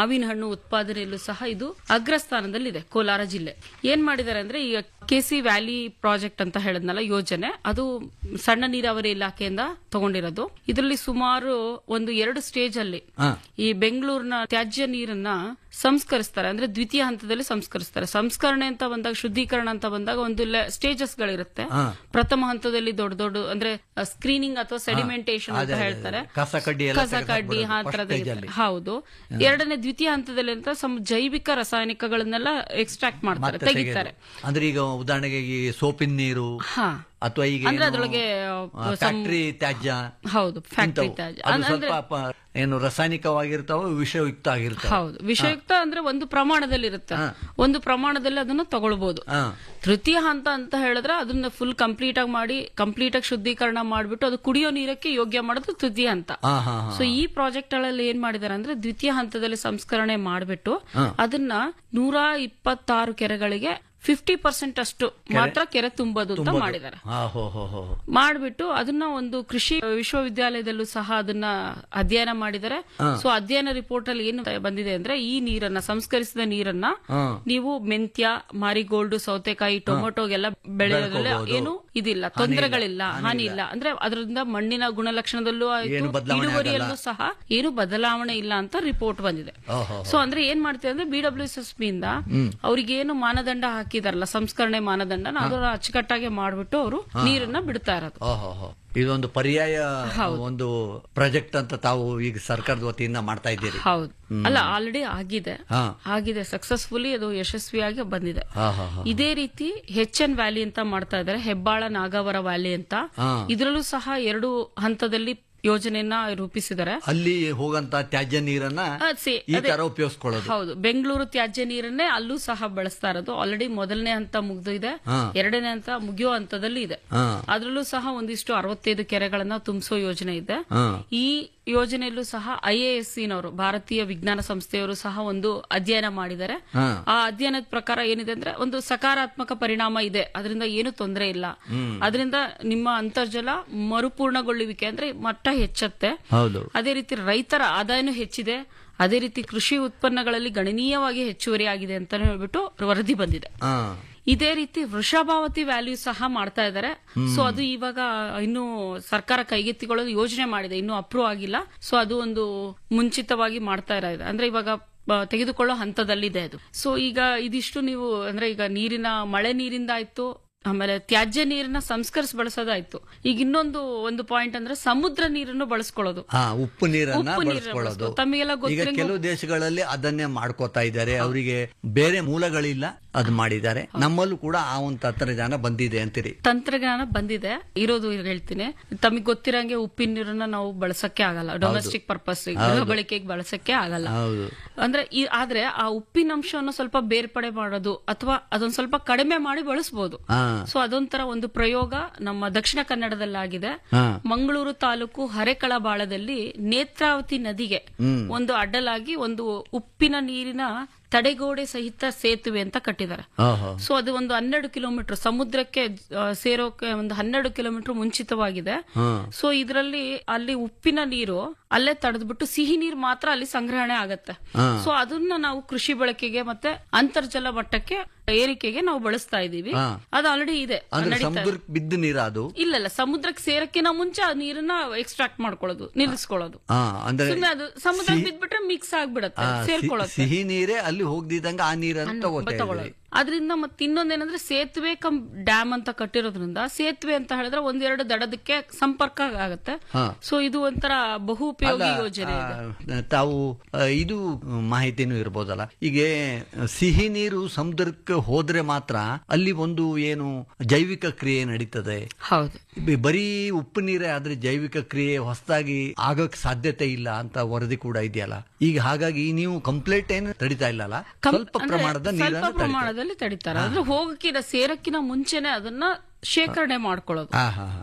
S5: ಉತ್ಪಾದನೆಯಲ್ಲೂ ಸಹ ಇದು ಅಗ್ರಸ್ಥಾನದಲ್ಲಿದೆ ಕೋಲಾರ ಜಿಲ್ಲೆ ಏನ್ ಮಾಡಿದ್ದಾರೆ ಅಂದ್ರೆ ಈಗ ಕೆಸಿ ವ್ಯಾಲಿ ಪ್ರಾಜೆಕ್ಟ್ ಅಂತ ಹೇಳಿದ್ನಲ್ಲ ಯೋಜನೆ ಅದು ಸಣ್ಣ ನೀರಾವರಿ ಇಲಾಖೆಯಿಂದ ತಗೊಂಡಿರೋದು ಇದರಲ್ಲಿ ಸುಮಾರು ಒಂದು ಎರಡು ಸ್ಟೇಜ್ ಅಲ್ಲಿ
S4: ಹಾ.
S5: ಈ ಬೆಂಗಳೂರಿನ ತ್ಯಾಜ್ಯ ನೀರನ್ನ ಸಂಸ್ಕರಿಸ್ತಾರೆ ಅಂದ್ರೆ ದ್ವಿತೀಯ ಹಂತದಲ್ಲಿ ಸಂಸ್ಕರಿಸ್ತಾರೆ ಸಂಸ್ಕರಣೆ ಅಂತ ಬಂದಾಗ ಶುದ್ಧೀಕರಣ ಅಂತ ಬಂದಾಗ ಒಂದು ಸ್ಟೇಜಸ್ ಗಳಿರುತ್ತೆ
S4: ಹಾ.
S5: ಪ್ರಥಮ ಹಂತದಲ್ಲಿ ದೊಡ್ಡ ದೊಡ್ಡ ಅಂದ್ರೆ ಸ್ಕ್ರೀನಿಂಗ್ ಅಥವಾ ಸೆಡಿಮೆಂಟೇಶನ್
S4: ಅದೇ,
S5: ಅಂತ
S4: ಅದೇ,
S5: ಹೇಳ್ತಾರೆ
S4: ಅದೇ. ಕಸ ಕಡ್ಡಿ ಎಲ್ಲ
S5: ಕಸ
S4: ತೆಗೆದು
S5: ಕಡ್ಡಿ ಆ
S4: ಹಾಕ್ಬಿಡೋದು
S5: ತರದ
S4: first stage ಅಲ್ಲಿ.
S5: ಹೌದು ಎರಡನೇ ದ್ವಿತೀಯ ಹಂತದಲ್ಲಿ ಅಂತ ಸಮ್ ಜೈವಿಕ ರಾಸಾಯನಿಕಗಳನ್ನೆಲ್ಲ ಎಕ್ಸ್ಟ್ರಾಕ್ಟ್ ಮಾಡ್ತಾರೆ
S4: ಮತ್ತೆ
S5: ತೆಗಿತಾರೆ
S4: ತೆಗೆದು. ಅಂದ್ರೆ ಈಗ ಉದಾಹರಣೆಗೆ ಈ ಸೋಪಿನ ನೀರು
S5: ಹಾ
S4: ಅಥವಾ ಈಗ
S5: ಅಂದ್ರೆ
S4: ಏನು,
S5: ಅದ್ರೊಳಗೆ,
S4: ಆ,
S5: some-
S4: ಫ್ಯಾಕ್ಟ್ರಿ ತ್ಯಾಜ್ಯ
S5: ಹೌದು ಫ್ಯಾಕ್ಟ್ರಿ
S4: ಇಂಥವು.
S5: ತ್ಯಾಜ್ಯ
S4: ಅದು
S5: ಅಂದ್ರೆ
S4: ಸ್ವಲ್ಪ ಪ- ಏನು ರಾಸಾಯನಿಕವಾಗಿರ್ತಾವ ವಿಷಯುಕ್ತ ಆಗಿರ್ತಾವ
S5: ಹೌದು ವಿಷಯುಕ್ತ ಅಂದ್ರೆ ಒಂದು ಪ್ರಮಾಣದಲ್ಲಿ ಇರುತ್ತೆ ಒಂದು ಪ್ರಮಾಣದಲ್ಲಿ ಅದನ್ನ ತಗೊಳ್ಬಹುದು
S4: ಹಾ.
S5: ತೃತೀಯ ಹಂತ ಅಂತ ಹೇಳಿದ್ರೆ ಅದನ್ನ ಫುಲ್ ಕಂಪ್ಲೀಟ್ ಆಗಿ ಮಾಡಿ ಕಂಪ್ಲೀಟ್ ಆಗಿ ಶುದ್ಧೀಕರಣ ಮಾಡ್ಬಿಟ್ಟು ಅದು ಕುಡಿಯೋ ನೀರಕ್ಕೆ ಯೋಗ್ಯ ಮಾಡೋದು ತೃತೀಯ ಹಂತ
S4: ಹಾ ಹಾ ಹಾ
S5: ಸೊ ಈ ಪ್ರಾಜೆಕ್ಟ್ ಗಳಲ್ಲಿ ಏನ್ ಮಾಡಿದಾರೆ ಅಂದ್ರೆ ದ್ವಿತೀಯ ಹಂತದಲ್ಲಿ ಸಂಸ್ಕರಣೆ ಮಾಡ್ಬಿಟ್ಟು ಅದನ್ನ ನೂರ ಇಪ್ಪತ್ತಾರು ಕೆರೆಗಳಿಗೆ ಫಿಫ್ಟಿ ಪರ್ಸೆಂಟ್ ಅಷ್ಟು ಮಾತ್ರ ಕೆರೆ ತುಂಬೋದು ಅಂತ ಮಾಡಿದ್ದಾರೆ
S4: ಹಾ ಹೋ ಹೋ ಹೋ ಹೋ.
S5: ಮಾಡ್ಬಿಟ್ಟು ಅದನ್ನ ಒಂದು ಕೃಷಿ ವಿಶ್ವವಿದ್ಯಾಲಯದಲ್ಲೂ ಸಹ ಅದನ್ನ ಅಧ್ಯಯನ ಮಾಡಿದ್ದಾರೆ ಸೊ ಅಧ್ಯಯನ ರಿಪೋರ್ಟ್ ಅಲ್ಲಿ ಏನು ಬಂದಿದೆ ಅಂದ್ರೆ ಈ ನೀರನ್ನ ಸಂಸ್ಕರಿಸಿದ ನೀರನ್ನ ನೀವು ಮೆಂತ್ಯ ಮಾರಿಗೋಲ್ಡ್ ಸೌತೆಕಾಯಿ ಟೊಮೊಟೊಗೆಲ್ಲ ಬೆಳೆಯೋದ್ರಲ್ಲಿ ಏನು ಇದಿಲ್ಲ ತೊಂದರೆಗಳಿಲ್ಲ ಹಾನಿ ಇಲ್ಲ ಅಂದ್ರೆ ಅದರಿಂದ ಮಣ್ಣಿನ ಗುಣಲಕ್ಷಣದಲ್ಲೂ ಆಯ್ತು
S4: ಏನು ಬದಲಾವಣೆ
S5: ಇಳುವರಿಯಲ್ಲೂ ಸಹ ಏನು ಬದಲಾವಣೆ ಇಲ್ಲ ಅಂತ ರಿಪೋರ್ಟ್ ಬಂದಿದೆ
S4: ಓಹೋ.
S5: ಸೊ ಅಂದ್ರೆ ಏನ್ ಮಾಡ್ತೀವಿ ಅಂದ್ರೆ ಬಿ ಡಬ್ಲ್ಯೂ ಎಸ್ ಎಸ್ ಇಂದ ಅವ್ರಿಗೆ ಏನು ಮಾನದಂಡ ಹಾಕಿದಾರಲ್ಲ ಸಂಸ್ಕರಣೆ ಮಾನದಂಡ ಅದರ ಅಚ್ಚುಕಟ್ಟಾಗಿ ಮಾಡ್ಬಿಟ್ಟು ಅವರು ನೀರನ್ನ ಬಿಡ್ತಾ ಇರೋದು
S4: ಓಹೋ ಹೋ. ಇದೊಂದು ಪರ್ಯಾಯ ಒಂದು ಪ್ರಾಜೆಕ್ಟ್ ಅಂತ ತಾವು ಈಗ ಸರ್ಕಾರದ ವತಿಯಿಂದ ಮಾಡ್ತಾ ಇದ್ದೀರಿ
S5: ಹೌದು ಅಲ್ಲ ಆಲ್ರೆಡಿ ಆಗಿದೆ
S4: ಹಾ.
S5: ಆಗಿದೆ ಸಕ್ಸಸ್ಫುಲಿ ಅದು ಯಶಸ್ವಿಯಾಗಿ ಬಂದಿದೆ
S4: ಹಾ ಹಾ ಹಾ
S5: ಇದೇ ರೀತಿ ಹೆಚ್ ಎನ್ ವ್ಯಾಲಿ ಅಂತ ಮಾಡ್ತಾ ಇದ್ದಾರೆ ಹೆಬ್ಬಾಳ ನಾಗವರ ವ್ಯಾಲಿ ಅಂತ
S4: ಹಾ.
S5: ಇದರಲ್ಲೂ ಸಹ ಎರಡು ಹಂತದಲ್ಲಿ ಯೋಜನೆಯನ್ನ ರೂಪಿಸಿದ್ದಾರೆ
S4: ಅಲ್ಲಿ ಹೋಗಂತ ತ್ಯಾಜ್ಯ ನೀರನ್ನ
S5: ಅದ್ ಸೇ-
S4: ಈ
S5: ಅದೇ.
S4: ತರ ಉಪಯೋಗಿಸ್ಕೊಳ್ಳೋದು
S5: ಹೌದು ಬೆಂಗಳೂರು ತ್ಯಾಜ್ಯ ನೀರನ್ನೇ ಅಲ್ಲೂ ಸಹ ಬಳಸ್ತಾ ಇರೋದು ಆಲ್ರೆಡಿ ಮೊದಲನೇ ಹಂತ ಮುಗ್ದಿದೆ
S4: ಹಾ.
S5: ಎರಡನೇ ಹಂತ ಮುಗಿಯೋ ಹಂತದಲ್ಲಿ ಇದೆ
S4: ಹಾ
S5: ಅದ್ರಲ್ಲೂ ಸಹ ಒಂದಿಷ್ಟು ಅರವತ್ತೈದು ಕೆರೆಗಳನ್ನ ತುಂಬಿಸೋ ಯೋಜನೆ ಇದೆ
S4: ಹಾ
S5: ಈ ಯೋಜನೆಯಲ್ಲೂ ಸಹ ಐಎಎಸ್ಸಿನವರು ಭಾರತೀಯ ವಿಜ್ಞಾನ ಸಂಸ್ಥೆಯವರು ಸಹ ಒಂದು ಅಧ್ಯಯನ ಮಾಡಿದ್ದಾರೆ
S4: ಹಾ.
S5: ಆ ಅಧ್ಯಯನದ ಪ್ರಕಾರ ಏನಿದೆ ಅಂದ್ರೆ ಒಂದು ಸಕಾರಾತ್ಮಕ ಪರಿಣಾಮ ಇದೆ ಅದರಿಂದ ಏನು ತೊಂದರೆ ಇಲ್ಲ ಅದರಿಂದ ನಿಮ್ಮ ಅಂತರ್ಜಲ ಮರುಪೂರ್ಣಗೊಳ್ಳುವಿಕೆ ಅಂದ್ರೆ ಮಟ್ಟ ಹೆಚ್ಚತ್ತೆ
S4: ಹೌದು
S5: ಅದೇ ರೀತಿ ರೈತರ ಆದಾಯನೂ ಹೆಚ್ಚಿದೆ ಅದೇ ರೀತಿ ಕೃಷಿ ಉತ್ಪನ್ನಗಳಲ್ಲಿ ಗಣನೀಯವಾಗಿ ಹೆಚ್ಚುವರಿ ಆಗಿದೆ ಅಂತಾನೆ ಹೇಳ್ಬಿಟ್ಟು ವರದಿ ಬಂದಿದೆ
S4: ಹಾ
S5: ಇದೇ ರೀತಿ ವೃಷಭಾವತಿ ವ್ಯಾಲ್ಯೂ ಸಹ ಮಾಡ್ತಾ ಇದ್ದಾರೆ ಸೊ ಅದು ಇವಾಗ ಇನ್ನು ಸರ್ಕಾರ ಕೈಗೆತ್ತಿಕೊಳ್ಳಲು ಯೋಜನೆ ಮಾಡಿದೆ ಇನ್ನು ಅಪ್ರೂವ್ ಆಗಿಲ್ಲ ಸೊ ಅದು ಒಂದು ಮುಂಚಿತವಾಗಿ ಮಾಡ್ತಾ ಇರೋದು ಅಂದ್ರೆ ಇವಾಗ ಬ- ತೆಗೆದುಕೊಳ್ಳೋ ಹಂತದಲ್ಲಿದೆ ಅದು ಸೊ ಈಗ ಇದಿಷ್ಟು ನೀವು ಅಂದ್ರೆ ಈಗ ನೀರಿನ ಮಳೆ ನೀರಿಂದ ಆಯ್ತು ಆಮೇಲೆ ತ್ಯಾಜ್ಯ ನೀರನ್ನ ಸಂಸ್ಕರಿಸಿ ಬಳಸೋದಾಯ್ತು ಈಗ ಇನ್ನೊಂದು ಒಂದು ಪಾಯಿಂಟ್ ಅಂದ್ರೆ ಸಮುದ್ರ ನೀರನ್ನು ಬಳಸ್ಕೊಳ್ಳೋದು
S4: ಹಾ ಉಪ್ಪು ನೀರನ್ನ
S5: ಉಪ್ಪು ನೀರನ್ನ
S4: ಬಳಸ್ಕೊಳ್ಳೋದು
S5: ಬಳಸ್ಕೊಳ್ಳೋದು. ತಮಗೆಲ್ಲ
S4: ಈಗ
S5: ಗೊತ್ತಿರಂಗೆ
S4: ಕೆಲವು ದೇಶಗಳಲ್ಲಿ ಅದನ್ನೇ ಮಾಡ್ಕೋತಾ ಇದ್ದಾರೆ ಅವರಿಗೆ ಬೇರೆ ಮೂಲಗಳಿಲ್ಲ ಅದು ಮಾಡಿದ್ದಾರೆ ನಮ್ಮಲ್ಲೂ ಕೂಡ ಆ ಒಂದು ತಂತ್ರಜ್ಞಾನ ಬಂದಿದೆ ಅಂತೀರಿ
S5: ತಂತ್ರಜ್ಞಾನ ಬಂದಿದೆ ಇರೋದು ಈಗ ಹೇಳ್ತೀನಿ ತಮಗೆ ಗೊತ್ತಿರಂಗೆ ಉಪ್ಪಿನ ನೀರನ್ನ ನಾವು ಬಳಸಕ್ಕೆ ಆಗಲ್ಲ ಡೊಮೆಸ್ಟಿಕ್ ಪರ್ಪಸ್ ಗೃಹ ಬಳಕೆಗೆ ಬಳಸಕ್ಕೆ ಆಗಲ್ಲ
S4: ಹೌದು
S5: ಅಂದ್ರೆ ಈ ಆದ್ರೆ ಆ ಉಪ್ಪಿನ ಅಂಶವನ್ನು ಸ್ವಲ್ಪ ಬೇರ್ಪಡೆ ಮಾಡೋದು ಅಥವಾ ಅದೊಂದ್ ಸ್ವಲ್ಪ ಕಡಿಮೆ ಮಾಡಿ ಬಳಸಬಹುದು
S4: ಹಾ
S5: ಸೊ ಅದೊಂಥರ ಒಂದು ಪ್ರಯೋಗ ನಮ್ಮ ದಕ್ಷಿಣ ಕನ್ನಡದಲ್ಲಾಗಿದೆ
S4: ಹಾ
S5: ಮಂಗಳೂರು ತಾಲೂಕು ಹರೆಕಳಬಾಳದಲ್ಲಿ ನೇತ್ರಾವತಿ ನದಿಗೆ ಒಂದು ಅಡ್ಡಲಾಗಿ ಒಂದು ಉಪ್ಪಿನ ನೀರಿನ ತಡೆಗೋಡೆ ಸಹಿತ ಸೇತುವೆ ಅಂತ ಕಟ್ಟಿದ್ದಾರೆ
S4: ಓಹೋ
S5: ಸೊ ಅದು ಒಂದು ಹನ್ನೆರಡು ಕಿಲೋಮೀಟರ್ ಸಮುದ್ರಕ್ಕೆ ಆ, ಸೇರೋಕೆ ಒಂದು ಹನ್ನೆರಡು ಕಿಲೋಮೀಟರ್ ಮುಂಚಿತವಾಗಿದೆ
S4: ಹಾ
S5: ಸೊ ಇದರಲ್ಲಿ ಅಲ್ಲಿ ಉಪ್ಪಿನ ನೀರು ಅಲ್ಲೇ ತಡೆದ್ಬಿಟ್ಟು ಸಿಹಿ ನೀರು ಮಾತ್ರ ಅಲ್ಲಿ ಸಂಗ್ರಹಣೆ ಆಗತ್ತೆ
S4: ಹಾ.
S5: ಸೊ ಅದನ್ನ ನಾವು ಕೃಷಿ ಬಳಕೆಗೆ ಮತ್ತೆ ಅಂತರ್ಜಲ ಮಟ್ಟಕ್ಕೆ ಏರಿಕೆಗೆ ನಾವು ಬಳಸ್ತಾ ಇದೀವಿ
S4: ಹಾ.
S5: ಅದು ಆಲ್ರೆಡಿ ಇದೆ
S4: ಅಂದ್ರೆ
S5: ನಡೀತಾ ಇದೆ.
S4: ಸಮುದ್ರಕ್ಕೆ ಬಿದ್ದ ನೀರ ಅದು
S5: ಇಲ್ಲ ಇಲ್ಲ ಸಮುದ್ರಕ್ಕೆ ಸೇರಕ್ಕಿಂತ ಮುಂಚೆ ಆ ನೀರನ್ನ ಎಕ್ಸ್ಟ್ರಾಕ್ಟ್ ಮಾಡ್ಕೊಳ್ಳೋದು ನಿಲ್ಲಿಸ್ಕೊಳ್ಳೋದು
S4: ಹಾ ಅಂದ್ರೆ
S5: ಸುಮ್ಮನೆ ಅದು ಸಮುದ್ರಕ್ಕೆ ಬಿದ್ಬಿಟ್ರೆ ಮಿಕ್ಸ್ ಆಗ್ಬಿಡತ್ತೆ
S4: ಆ, ಸಿ-
S5: ಸೇರ್ಕೊಳ್ಳುತ್ತೆ
S4: ಸಿಹಿ ನೀರೇ ಅಲ್ಲಿ ಹೋಗ್ದಿದ್ದಂಗ ಆ ನೀರನ್ನು ತಗೋತಾ ಇದ್ರಿ
S5: ತಗೊಳ್ಳೋದು ಅದರಿಂದ ಮತ್ತೆ ಇನ್ನೊಂದೇನಂದ್ರೆ ಸೇತುವೆ ಕಮ್ ಡ್ಯಾಮ್ ಅಂತ ಕಟ್ಟಿರೋದ್ರಿಂದ ಸೇತುವೆ ಅಂತ ಹೇಳಿದ್ರೆ ಒಂದೆರಡು ದಡದಕ್ಕೆ ಸಂಪರ್ಕ ಆಗತ್ತೆ
S4: ಹಾ.
S5: ಸೊ ಇದು ಒಂಥರ ಬಹು ಉಪಯೋಗಿ ಯೋಜನೆ ಇದೆ
S4: ಆ, ತಾವು ಆ, ಇದು ಮಾಹಿತಿನೂ ಇರ್ಬೋದಲ್ಲ ಈಗ ಸಿಹಿ ನೀರು ಸಮುದ್ರಕ್ಕೆ ಹೋದ್ರೆ ಮಾತ್ರ ಅಲ್ಲಿ ಒಂದು ಏನು ಜೈವಿಕ ಕ್ರಿಯೆ ನಡೀತದೆ
S5: ಹೌದು
S4: ಬ- ಬರೀ ಉಪ್ಪು ನೀರೇ ಆದ್ರೆ ಜೈವಿಕ ಕ್ರಿಯೆ ಹೊಸದಾಗಿ ಆಗಕ್ ಸಾಧ್ಯತೆ ಇಲ್ಲ ಅಂತ ವರದಿ ಕೂಡ ಇದೆಯಲ್ಲ ಈಗ ಹಾಗಾಗಿ ನೀವು ಕಂಪ್ಲೇಂಟ್ ಏನು ತಡಿತಾ ಇಲ್ಲಲ್ಲ
S5: ಕಂ-
S4: ಸ್ವಲ್ಪ
S5: ಅಂದ್ರೆ
S4: ಪ್ರಮಾಣದ
S5: ಸ್ವಲ್ಪ
S4: ನೀರನ್ನು ತಡಿತಾ
S5: ಪ್ರಮಾಣದಲ್ಲಿ ತಡಿತಾರೆ ಅಂದ್ರೆ ಹೋಗಕ್ಕಿನ ಸೇರಕ್ಕಿನ ಮುಂಚೆನೆ ಅದನ್ನ ಶೇಖರಣೆ ಮಾಡ್ಕೊಳ್ಳೋದು
S4: ಹಾ ಹಾ ಹಾ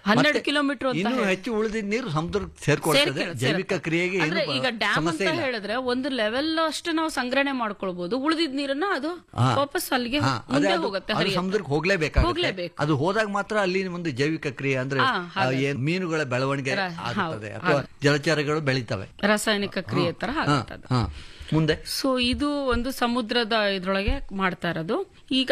S5: ಹನ್ನೆರಡು
S4: ಮತ್ತೆ
S5: ಕಿಲೋಮೀಟರ್ ಅಂತ
S4: ಇನ್ನೂ
S5: ಹೇಳಿ.
S4: ಹೆಚ್ಚು ಉಳಿದಿದ್ದ ನೀರು ಸಮುದ್ರಕ್ಕೆ ಸೇರ್ಕೊಳ್ತದೆ
S5: ಸೇರ್ಕೊಳ್ಳುತ್ತೆ,
S4: ಜೈವಿಕ
S5: ಸೇರ್ಕೊಳ್ಳುತ್ತೆ.
S4: ಕ್ರಿಯೆಗೆ ಏನು
S5: ಅಂದ್ರೆ
S4: ಬ-
S5: ಈಗ ಡ್ಯಾಮ್
S4: ಸಮಸ್ಯೆ
S5: ಅಂತ
S4: ಇಲ್ಲ
S5: ಹೇಳಿದ್ರೆ ಒಂದು ಲೆವೆಲ್ ಅಷ್ಟು ನಾವು ಸಂಗ್ರಹಣೆ ಮಾಡ್ಕೊಳ್ಬಹುದು ಉಳಿದಿದ್ ನೀರನ್ನ ಅದು
S4: ಹಾ.
S5: ವಾಪಸ್ ಅಲ್ಲಿಗೆ
S4: ಹಾ, ಅದೇ
S5: ಮುಂದೆ
S4: ಅದು-
S5: ಹೋಗುತ್ತೆ
S4: ಅದು
S5: ಹರಿಯುತ್ತೆ.
S4: ಸಮುದ್ರಕ್ಕೆ ಹೋಗ್ಲೇಬೇಕಾಗುತ್ತೆ
S5: ಹೋಗ್ಲೇಬೇಕು.
S4: ಅದು ಹೋದಾಗ ಮಾತ್ರ ಅಲ್ಲಿ ಒಂದು ಜೈವಿಕ ಕ್ರಿಯೆ ಅಂದ್ರೆ
S5: ಹಾ,
S4: ಆ, ಏನ್ ಮೀನುಗಳ ಬೆಳವಣಿಗೆ
S5: ರ-
S4: ಆಗುತ್ತದೆ
S5: ಹೌದು,
S4: ಅಥವಾ ಜಲಚರಗಳು ಬೆಳಿತವೆ
S5: ರಾಸಾಯನಿಕ ಕ್ರಿಯೆ ತರ
S4: ಹಾ,
S5: ಆಗುತ್ತೆ ಅದು.
S4: ಹಾ. ಮುಂದೆ
S5: ಸೊ ಇದು ಒಂದು ಸಮುದ್ರದ ಇದ್ರೊಳಗೆ ಮಾಡ್ತಾ ಇರೋದು ಈಗ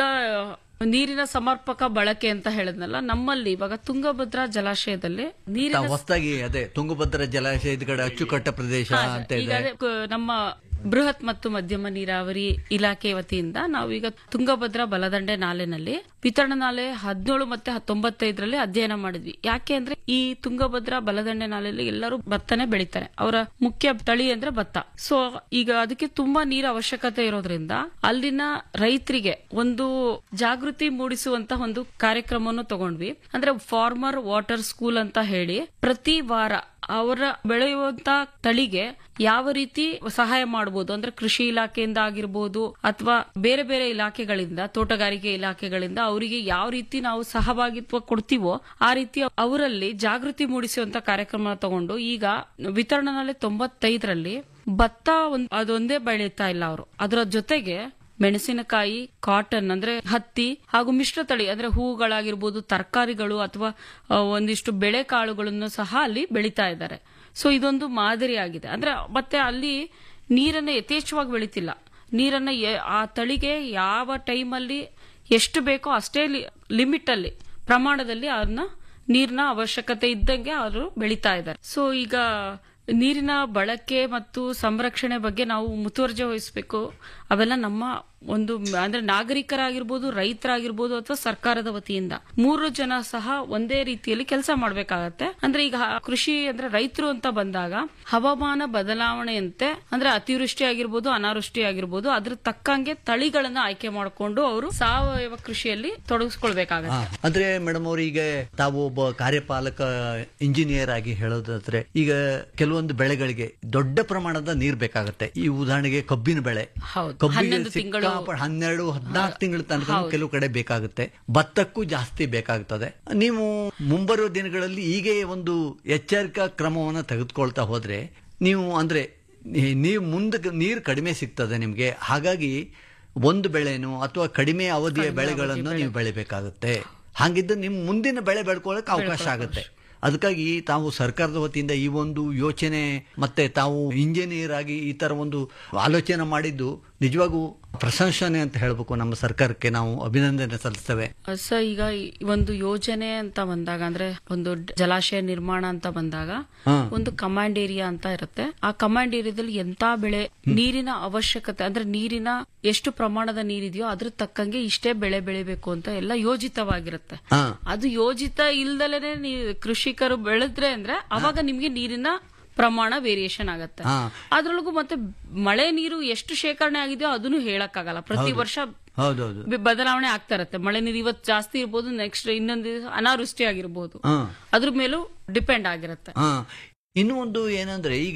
S5: ನೀರಿನ ಸಮರ್ಪಕ ಬಳಕೆ ಅಂತ ಹೇಳಿದ್ನಲ್ಲ ನಮ್ಮಲ್ಲಿ ಇವಾಗ ತುಂಗಭದ್ರಾ ಜಲಾಶಯದಲ್ಲಿ ನೀರಿನ
S4: ಹೊಸದಾಗಿ ಅದೇ ತುಂಗಭದ್ರಾ ಜಲಾಶಯದ ಕಡೆ ಅಚ್ಚುಕಟ್ಟ ಪ್ರದೇಶ
S5: ಹಾ,
S4: ಅಂತ
S5: ಈಗ
S4: ಇದೆ
S5: ಅದೇ ಕ- ನಮ್ಮ ಬೃಹತ್ ಮತ್ತು ಮಧ್ಯಮ ನೀರಾವರಿ ಇಲಾಖೆ ವತಿಯಿಂದ ನಾವು ಈಗ ತುಂಗಭದ್ರಾ ಬಲದಂಡೆ ನಾಲೆನಲ್ಲಿ ವಿತರಣಾ ನಾಲೆ ಹದಿನೇಳು ಮತ್ತೆ ಹತ್ತೊಂಬತ್ತೈದರಲ್ಲಿ ಅಧ್ಯಯನ ಮಾಡಿದ್ವಿ ಯಾಕೆ ಅಂದ್ರೆ ಈ ತುಂಗಭದ್ರಾ ಬಲದಂಡೆ ನಾಲೆಯಲ್ಲಿ ಎಲ್ಲರೂ ಭತ್ತನೇ ಬೆಳಿತಾರೆ ಅವರ ಮುಖ್ಯ ತಳಿ ಅಂದ್ರೆ ಭತ್ತ ಸೊ ಈಗ ಅದಕ್ಕೆ ತುಂಬಾ ನೀರ ಅವಶ್ಯಕತೆ ಇರೋದ್ರಿಂದ ಅಲ್ಲಿನ ರೈತರಿಗೆ ಒಂದು ಜಾಗೃತಿ ಮೂಡಿಸುವಂತ ಒಂದು ಕಾರ್ಯಕ್ರಮವನ್ನು ತಗೊಂಡ್ವಿ ಅಂದ್ರೆ ಫಾರ್ಮರ್ ವಾಟರ್ ಸ್ಕೂಲ್ ಅಂತ ಹೇಳಿ ಪ್ರತಿ ವಾರ ಅವರ ಬೆಳೆಯುವಂತ ತಳಿಗೆ ಯಾವ ರೀತಿ ಸಹಾಯ ಮಾಡಬಹುದು ಅಂದ್ರೆ ಕೃಷಿ ಇಲಾಖೆಯಿಂದ ಆಗಿರ್ಬೋದು ಅಥವಾ ಬೇರೆ ಬೇರೆ ಇಲಾಖೆಗಳಿಂದ ತೋಟಗಾರಿಕೆ ಇಲಾಖೆಗಳಿಂದ ಅವರಿಗೆ ಯಾವ ರೀತಿ ನಾವು ಸಹಭಾಗಿತ್ವ ಕೊಡ್ತೀವೋ ಆ ರೀತಿ ಅವರಲ್ಲಿ ಜಾಗೃತಿ ಮೂಡಿಸುವಂತ ಕಾರ್ಯಕ್ರಮ ತಗೊಂಡು ಈಗ ವಿತರಣಾಲೆ ತೊಂಬತ್ತೈದರಲ್ಲಿ ಭತ್ತ ಒಂದ್- ಅದೊಂದೇ ಬೆಳೀತಾ ಇಲ್ಲ ಅವರು ಅದರ ಜೊತೆಗೆ ಮೆಣಸಿನಕಾಯಿ ಕಾಟನ್ ಅಂದ್ರೆ ಹತ್ತಿ ಹಾಗೂ ಮಿಶ್ರತಳಿ ಅಂದ್ರೆ ಹೂಗಳಾಗಿರ್ಬೋದು ತರಕಾರಿಗಳು ಅಥವಾ ಆ, ಒಂದಿಷ್ಟು ಬೆಳೆ ಕಾಳುಗಳನ್ನು ಸಹ ಅಲ್ಲಿ ಬೆಳೀತಾ ಇದ್ದಾರೆ ಸೊ ಇದೊಂದು ಮಾದರಿ ಆಗಿದೆ ಅಂದ್ರೆ ಮತ್ತೆ ಅಲ್ಲಿ ನೀರನ್ನ ಯಥೇಚ್ಛವಾಗಿ ಬೆಳಿತಿಲ್ಲ ನೀರನ್ನ ಎ- ಆ ತಳಿಗೆ ಯಾವ ಟೈಮಲ್ಲಿ ಎಷ್ಟು ಬೇಕೋ ಅಷ್ಟೇ ಲಿಮಿಟ್ ಅಲ್ಲಿ ಪ್ರಮಾಣದಲ್ಲಿ ಅದನ್ನ ನೀರಿನ ಅವಶ್ಯಕತೆ ಇದ್ದಂಗೆ ಅವರು ಬೆಳೀತಾ ಇದ್ದಾರೆ ಸೊ ಈಗ ನೀರಿನ ಬಳಕೆ ಮತ್ತು ಸಂರಕ್ಷಣೆ ಬಗ್ಗೆ ನಾವು ಮುತುವರ್ಜಿ ವಹಿಸಬೇಕು ಅವೆಲ್ಲ ನಮ್ಮ ಒಂದು ಮ- ಅಂದ್ರೆ ನಾಗರಿಕರಾಗಿರ್ಬೋದು ರೈತರಾಗಿರ್ಬೋದು ಅಥವಾ ಸರ್ಕಾರದ ವತಿಯಿಂದ ಮೂರು ಜನ ಸಹ ಒಂದೇ ರೀತಿಯಲ್ಲಿ ಕೆಲಸ ಮಾಡ್ಬೇಕಾಗತ್ತೆ ಅಂದ್ರೆ ಈಗ ಹ- ಕೃಷಿ ಅಂದ್ರೆ ರೈತರು ಅಂತ ಬಂದಾಗ ಹವಾಮಾನ ಬದಲಾವಣೆಯಂತೆ ಅಂದ್ರೆ ಅತಿವೃಷ್ಟಿ ಆಗಿರ್ಬೋದು ಅನಾವೃಷ್ಟಿ ಆಗಿರ್ಬೋದು ಅದ್ರ ತಕ್ಕಂಗೆ ತಳಿಗಳನ್ನ ಆಯ್ಕೆ ಮಾಡಿಕೊಂಡು ಅವರು ಸಾವಯವ ಕೃಷಿಯಲ್ಲಿ ತೊಡಗಿಸ್ಕೊಳ್ಬೇಕಾಗತ್ತೆ
S4: ಹಾ, ಅಂದ್ರೆ ಮೇಡಮ್ ಅವ್ರ ಈಗ ತಾವು ಒಬ್ಬ ಕಾರ್ಯಪಾಲಕ ಇಂಜಿನಿಯರ್ ಆಗಿ ಹೇಳೋದಾದ್ರೆ ಈಗ ಕೆಲವೊಂದು ಬೆಳೆಗಳಿಗೆ ದೊಡ್ಡ ಪ್ರಮಾಣದ ನೀರ್ ಬೇಕಾಗುತ್ತೆ ಈ ಉದಾಹರಣೆಗೆ ಕಬ್ಬಿನ ಬೆಳೆ
S5: ಹೌದು.
S4: ಕಬ್ಬಿಗೆ
S5: ಹನ್ನೊಂದು ತಿಂಗಳು-
S4: ಸಿಕ್ಕಾಪಟ್ಟೆ ಹನ್ನೆರಡು ಹದಿನಾಲ್ಕು ತಿಂಗಳ ತನಕ ಕೆಲವು ಕಡೆ ಬೇಕಾಗುತ್ತೆ ಭತ್ತಕ್ಕೂ ಜಾಸ್ತಿ ಬೇಕಾಗ್ತದೆ ನೀವು ಮುಂಬರುವ ದಿನಗಳಲ್ಲಿ ಹೀಗೆ ಒಂದು ಎಚ್ಚರಿಕಾ ಕ್ರಮವನ್ನು ತೆಗೆದುಕೊಳ್ತಾ ಹೋದ್ರೆ ನೀವು ಅಂದ್ರೆ ನೀ- ನೀವು ಮುಂದೆ ನೀರು ಕಡಿಮೆ ಸಿಗ್ತದೆ ನಿಮ್ಗೆ ಹಾಗಾಗಿ ಒಂದು ಬೆಳೆನೋ ಅಥವಾ ಕಡಿಮೆ ಅವಧಿಯ ಬೆಳೆಗಳನ್ನು ನೀವು ಬೆಳಿಬೇಕಾಗುತ್ತೆ ಹಾಗಿದ್ದು ನಿಮ್ ಮುಂದಿನ ಬೆಳೆ ಬೆಳ್ಕೊಳ್ಳೋಕೆ ಅವಕಾಶ ಆಗುತ್ತೆ ಅದಕ್ಕಾಗಿ ತಾವು ಸರ್ಕಾರದ ವತಿಯಿಂದ ಈ ಒಂದು ಯೋಚನೆ ಮತ್ತೆ ತಾವು ಇಂಜಿನಿಯರ್ ಆಗಿ ಈ ತರ ಒಂದು ಆಲೋಚನೆ ಮಾಡಿದ್ದು ನಿಜವಾಗೂ ಪ್ರಶಂಸನೆ ಅಂತ ಹೇಳ್ಬೇಕು ನಮ್ಮ ಸರ್ಕಾರಕ್ಕೆ ನಾವು ಅಭಿನಂದನೆ ಸಲ್ಲಿಸ್ತೇವೆ
S5: ಸೊ ಈಗ ಈ ಒಂದು ಯೋಜನೆ ಅಂತ ಬಂದಾಗ ಅಂದ್ರೆ ಒಂದು ಡ್- ಜಲಾಶಯ ನಿರ್ಮಾಣ ಅಂತ ಬಂದಾಗ
S4: ಹಾ.
S5: ಒಂದು ಕಮಾಂಡ್ ಏರಿಯಾ ಅಂತ ಇರುತ್ತೆ ಆ ಕಮಾಂಡ್ ಏರಿಯಾದಲ್ಲಿ ಎಂತ ಬೆಳೆ ನೀರಿನ ಅವಶ್ಯಕತೆ ಅಂದ್ರೆ ನೀರಿನ ಎಷ್ಟು ಪ್ರಮಾಣದ ನೀರಿದೆಯೋ ಅದ್ರ ತಕ್ಕಂಗೆ ಇಷ್ಟೇ ಬೆಳೆ ಬೆಳಿಬೇಕು ಅಂತ ಎಲ್ಲ ಯೋಜಿತವಾಗಿರುತ್ತೆ
S4: ಹಾ
S5: ಅದು ಯೋಜಿತ ಇಲ್ದಲೇನೆ ನೀವು ಕೃಷಿಕರು ಬೆಳೆದ್ರೆ ಅಂದ್ರೆ ಅವಾಗ ನಿಮ್ಗೆ ನೀರಿನ ಪ್ರಮಾಣ ವೇರಿಯೇಷನ್ ಆಗತ್ತೆ
S4: ಹಾ.
S5: ಅದ್ರೊಳಗೂ ಮತ್ತೆ ಮಳೆ ನೀರು ಎಷ್ಟು ಶೇಖರಣೆ ಆಗಿದೆಯೋ ಅದನ್ನು ಹೇಳಕ್ಕಾಗಲ್ಲ ಪ್ರತಿ ವರ್ಷ
S4: ಹೌದೌದು
S5: ಬಿ- ಬದಲಾವಣೆ ಆಗ್ತಾ ಇರತ್ತೆ ಮಳೆ ನೀರು ಇವತ್ತು ಜಾಸ್ತಿ ಇರ್ಬೋದು ನೆಕ್ಸ್ಟ್ ಇನ್ನೊಂದು ದಿವಸ ಅನಾವೃಷ್ಟಿ ಆಗಿರ್ಬೋದು
S4: ಹಾ
S5: ಅದ್ರ ಮೇಲೂ ಡಿಪೆಂಡ್ ಆಗಿರುತ್ತೆ
S4: ಹಾ ಇನ್ನೂ ಒಂದು ಏನಂದ್ರೆ ಈಗ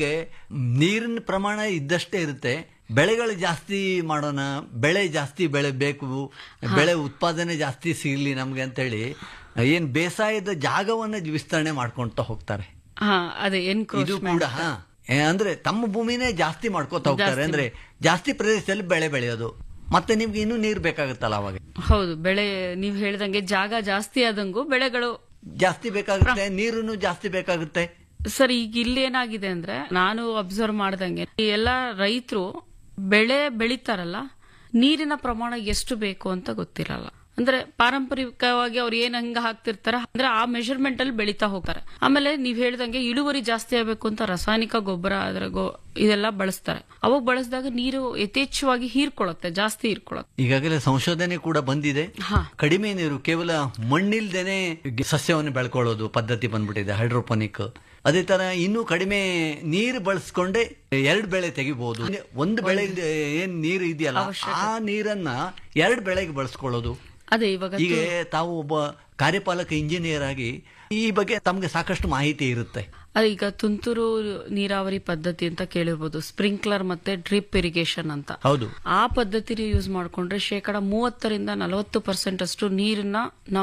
S4: ನೀರಿನ ಪ್ರಮಾಣ ಇದ್ದಷ್ಟೇ ಇರುತ್ತೆ ಬೆಳೆಗಳು ಜಾಸ್ತಿ ಮಾಡೋಣ ಬೆಳೆ ಜಾಸ್ತಿ ಬೆಳೆಬೇಕು ಬೆಳೆ ಉತ್ಪಾದನೆ ಜಾಸ್ತಿ ಸಿಗಲಿ ನಮ್ಗೆ ಅಂತೇಳಿ ಏನ್ ಬೇಸಾಯದ ಜಾಗವನ್ನ ವಿಸ್ತರಣೆ ಮಾಡ್ಕೊಂತ ಹೋಗ್ತಾರೆ
S5: ಹಾ ಅದೇ
S4: ಇದು
S5: ಎನ್ಕ್ರೋಚ್ಮೆಂಟ್
S4: ಕೂಡ ಹಾ ಏ, ಅಂದ್ರೆ ತಮ್ಮ ಭೂಮಿನೇ ಜಾಸ್ತಿ ಮಾಡ್ಕೋತಾ ಹೋಗ್ತಾರೆ ಅಂದ್ರೆ ಜಾಸ್ತಿ ಪ್ರದೇಶದಲ್ಲಿ ಬೆಳೆ ಬೆಳೆಯೋದು ಮತ್ತೆ ನಿಮ್ಗೆ ಇನ್ನೂ ನೀರು ಬೇಕಾಗುತ್ತಲ್ಲ ಅವಾಗ
S5: ಹೌದು ಬೆಳೆ ನೀವ್ ಹೇಳ್ದಂಗೆ ಜಾಗ ಜಾಸ್ತಿ ಆದಂಗೂ ಬೆಳೆಗಳು
S4: ಜಾಸ್ತಿ ಬೇಕಾಗುತ್ತೆ ನೀರನ್ನು ಜಾಸ್ತಿ ಬೇಕಾಗುತ್ತೆ
S5: ಸರ್ ಈಗ ಇಲ್ಲಿ ಏನಾಗಿದೆ ಅಂದ್ರೆ ನಾನು ಅಬ್ಸರ್ವ್ ಮಾಡ್ದಂಗೆ ಈ ಎಲ್ಲಾ ರೈತರು ಬೆಳೆ ಬೆಳಿತಾರಲ್ಲ ನೀರಿನ ಪ್ರಮಾಣ ಎಷ್ಟು ಬೇಕು ಅಂತ ಗೊತ್ತಿರಲ್ಲ ಅಂದ್ರೆ ಪಾರಂಪರಿಕವಾಗಿ ಅವ್ರು ಏನ್ ಹಂಗ ಹಾಕ್ತಿರ್ತಾರ ಅಂದ್ರೆ ಆ ಮೆಷರ್ಮೆಂಟ್ ಅಲ್ಲಿ ಬೆಳಿತಾ ಹೋಗ್ತಾರೆ ಆಮೇಲೆ ನೀವ್ ಹೇಳ್ದಂಗೆ ಇಳುವರಿ ಜಾಸ್ತಿ ಆಗ್ಬೇಕು ಅಂತ ರಾಸಾಯನಿಕ ಗೊಬ್ಬರ ಅದ್ರ ಗೊ ಇದೆಲ್ಲ ಬಳಸ್ತಾರೆ ಅವಾಗ ಬಳಸಿದಾಗ ನೀರು ಯಥೇಚ್ಛವಾಗಿ ಹೀರ್ಕೊಳತ್ತೆ ಜಾಸ್ತಿ ಹೀರ್ಕೊಳತ್ತೆ
S4: ಈಗಾಗಲೇ ಸಂಶೋಧನೆ ಕೂಡ ಬಂದಿದೆ
S5: ಹಾ.
S4: ಕಡಿಮೆ ನೀರು ಕೇವಲ ಮಣ್ಣಿಲ್ದೇನೆ ಸಸ್ಯವನ್ನು ಬೆಳ್ಕೊಳ್ಳೋದು ಪದ್ಧತಿ ಬಂದ್ಬಿಟ್ಟಿದೆ ಹೈಡ್ರೋಪೋನಿಕ್ ಅದೇ ತರ ಇನ್ನೂ ಕಡಿಮೆ ನೀರು ಬಳಸ್ಕೊಂಡೆ ಎರಡು ಬೆಳೆ ತೆಗಿಬಹುದು ಒಂದು ಬೆಳೆ ಏನ್ ನೀರು ಇದೆಯಲ್ಲ ಆ ನೀರನ್ನ ಎರಡು ಬೆಳೆಗೆ ಬಳಸ್ಕೊಳ್ಳೋದು
S5: ಅದೇ ಇವಾಗ
S4: ಈಗ ತಾವು ಒಬ್ಬ ಕಾರ್ಯಪಾಲಕ ಇಂಜಿನಿಯರ್ ಆಗಿ ಈ ಬಗ್ಗೆ ತಮ್ಗೆ ಸಾಕಷ್ಟು ಮಾಹಿತಿ ಇರುತ್ತೆ
S5: ಅದೇ ಈಗ ತುಂತುರು ನೀರಾವರಿ ಪದ್ಧತಿ ಅಂತ ಕೇಳಿರ್ಬೋದು ಸ್ಪ್ರಿಂಕ್ಲರ್ ಮತ್ತೆ ಡ್ರಿಪ್ ಇರಿಗೇಷನ್ ಅಂತ
S4: ಹೌದು
S5: ಆ ಪದ್ಧತಿನ ಯೂಸ್ ಮಾಡ್ಕೊಂಡ್ರೆ ಶೇಕಡ ಮೂವತ್ತರಿಂದ ನಲವತ್ತು ಪರ್ಸೆಂಟ್ ಅಷ್ಟು ನೀರನ್ನ ನಾವು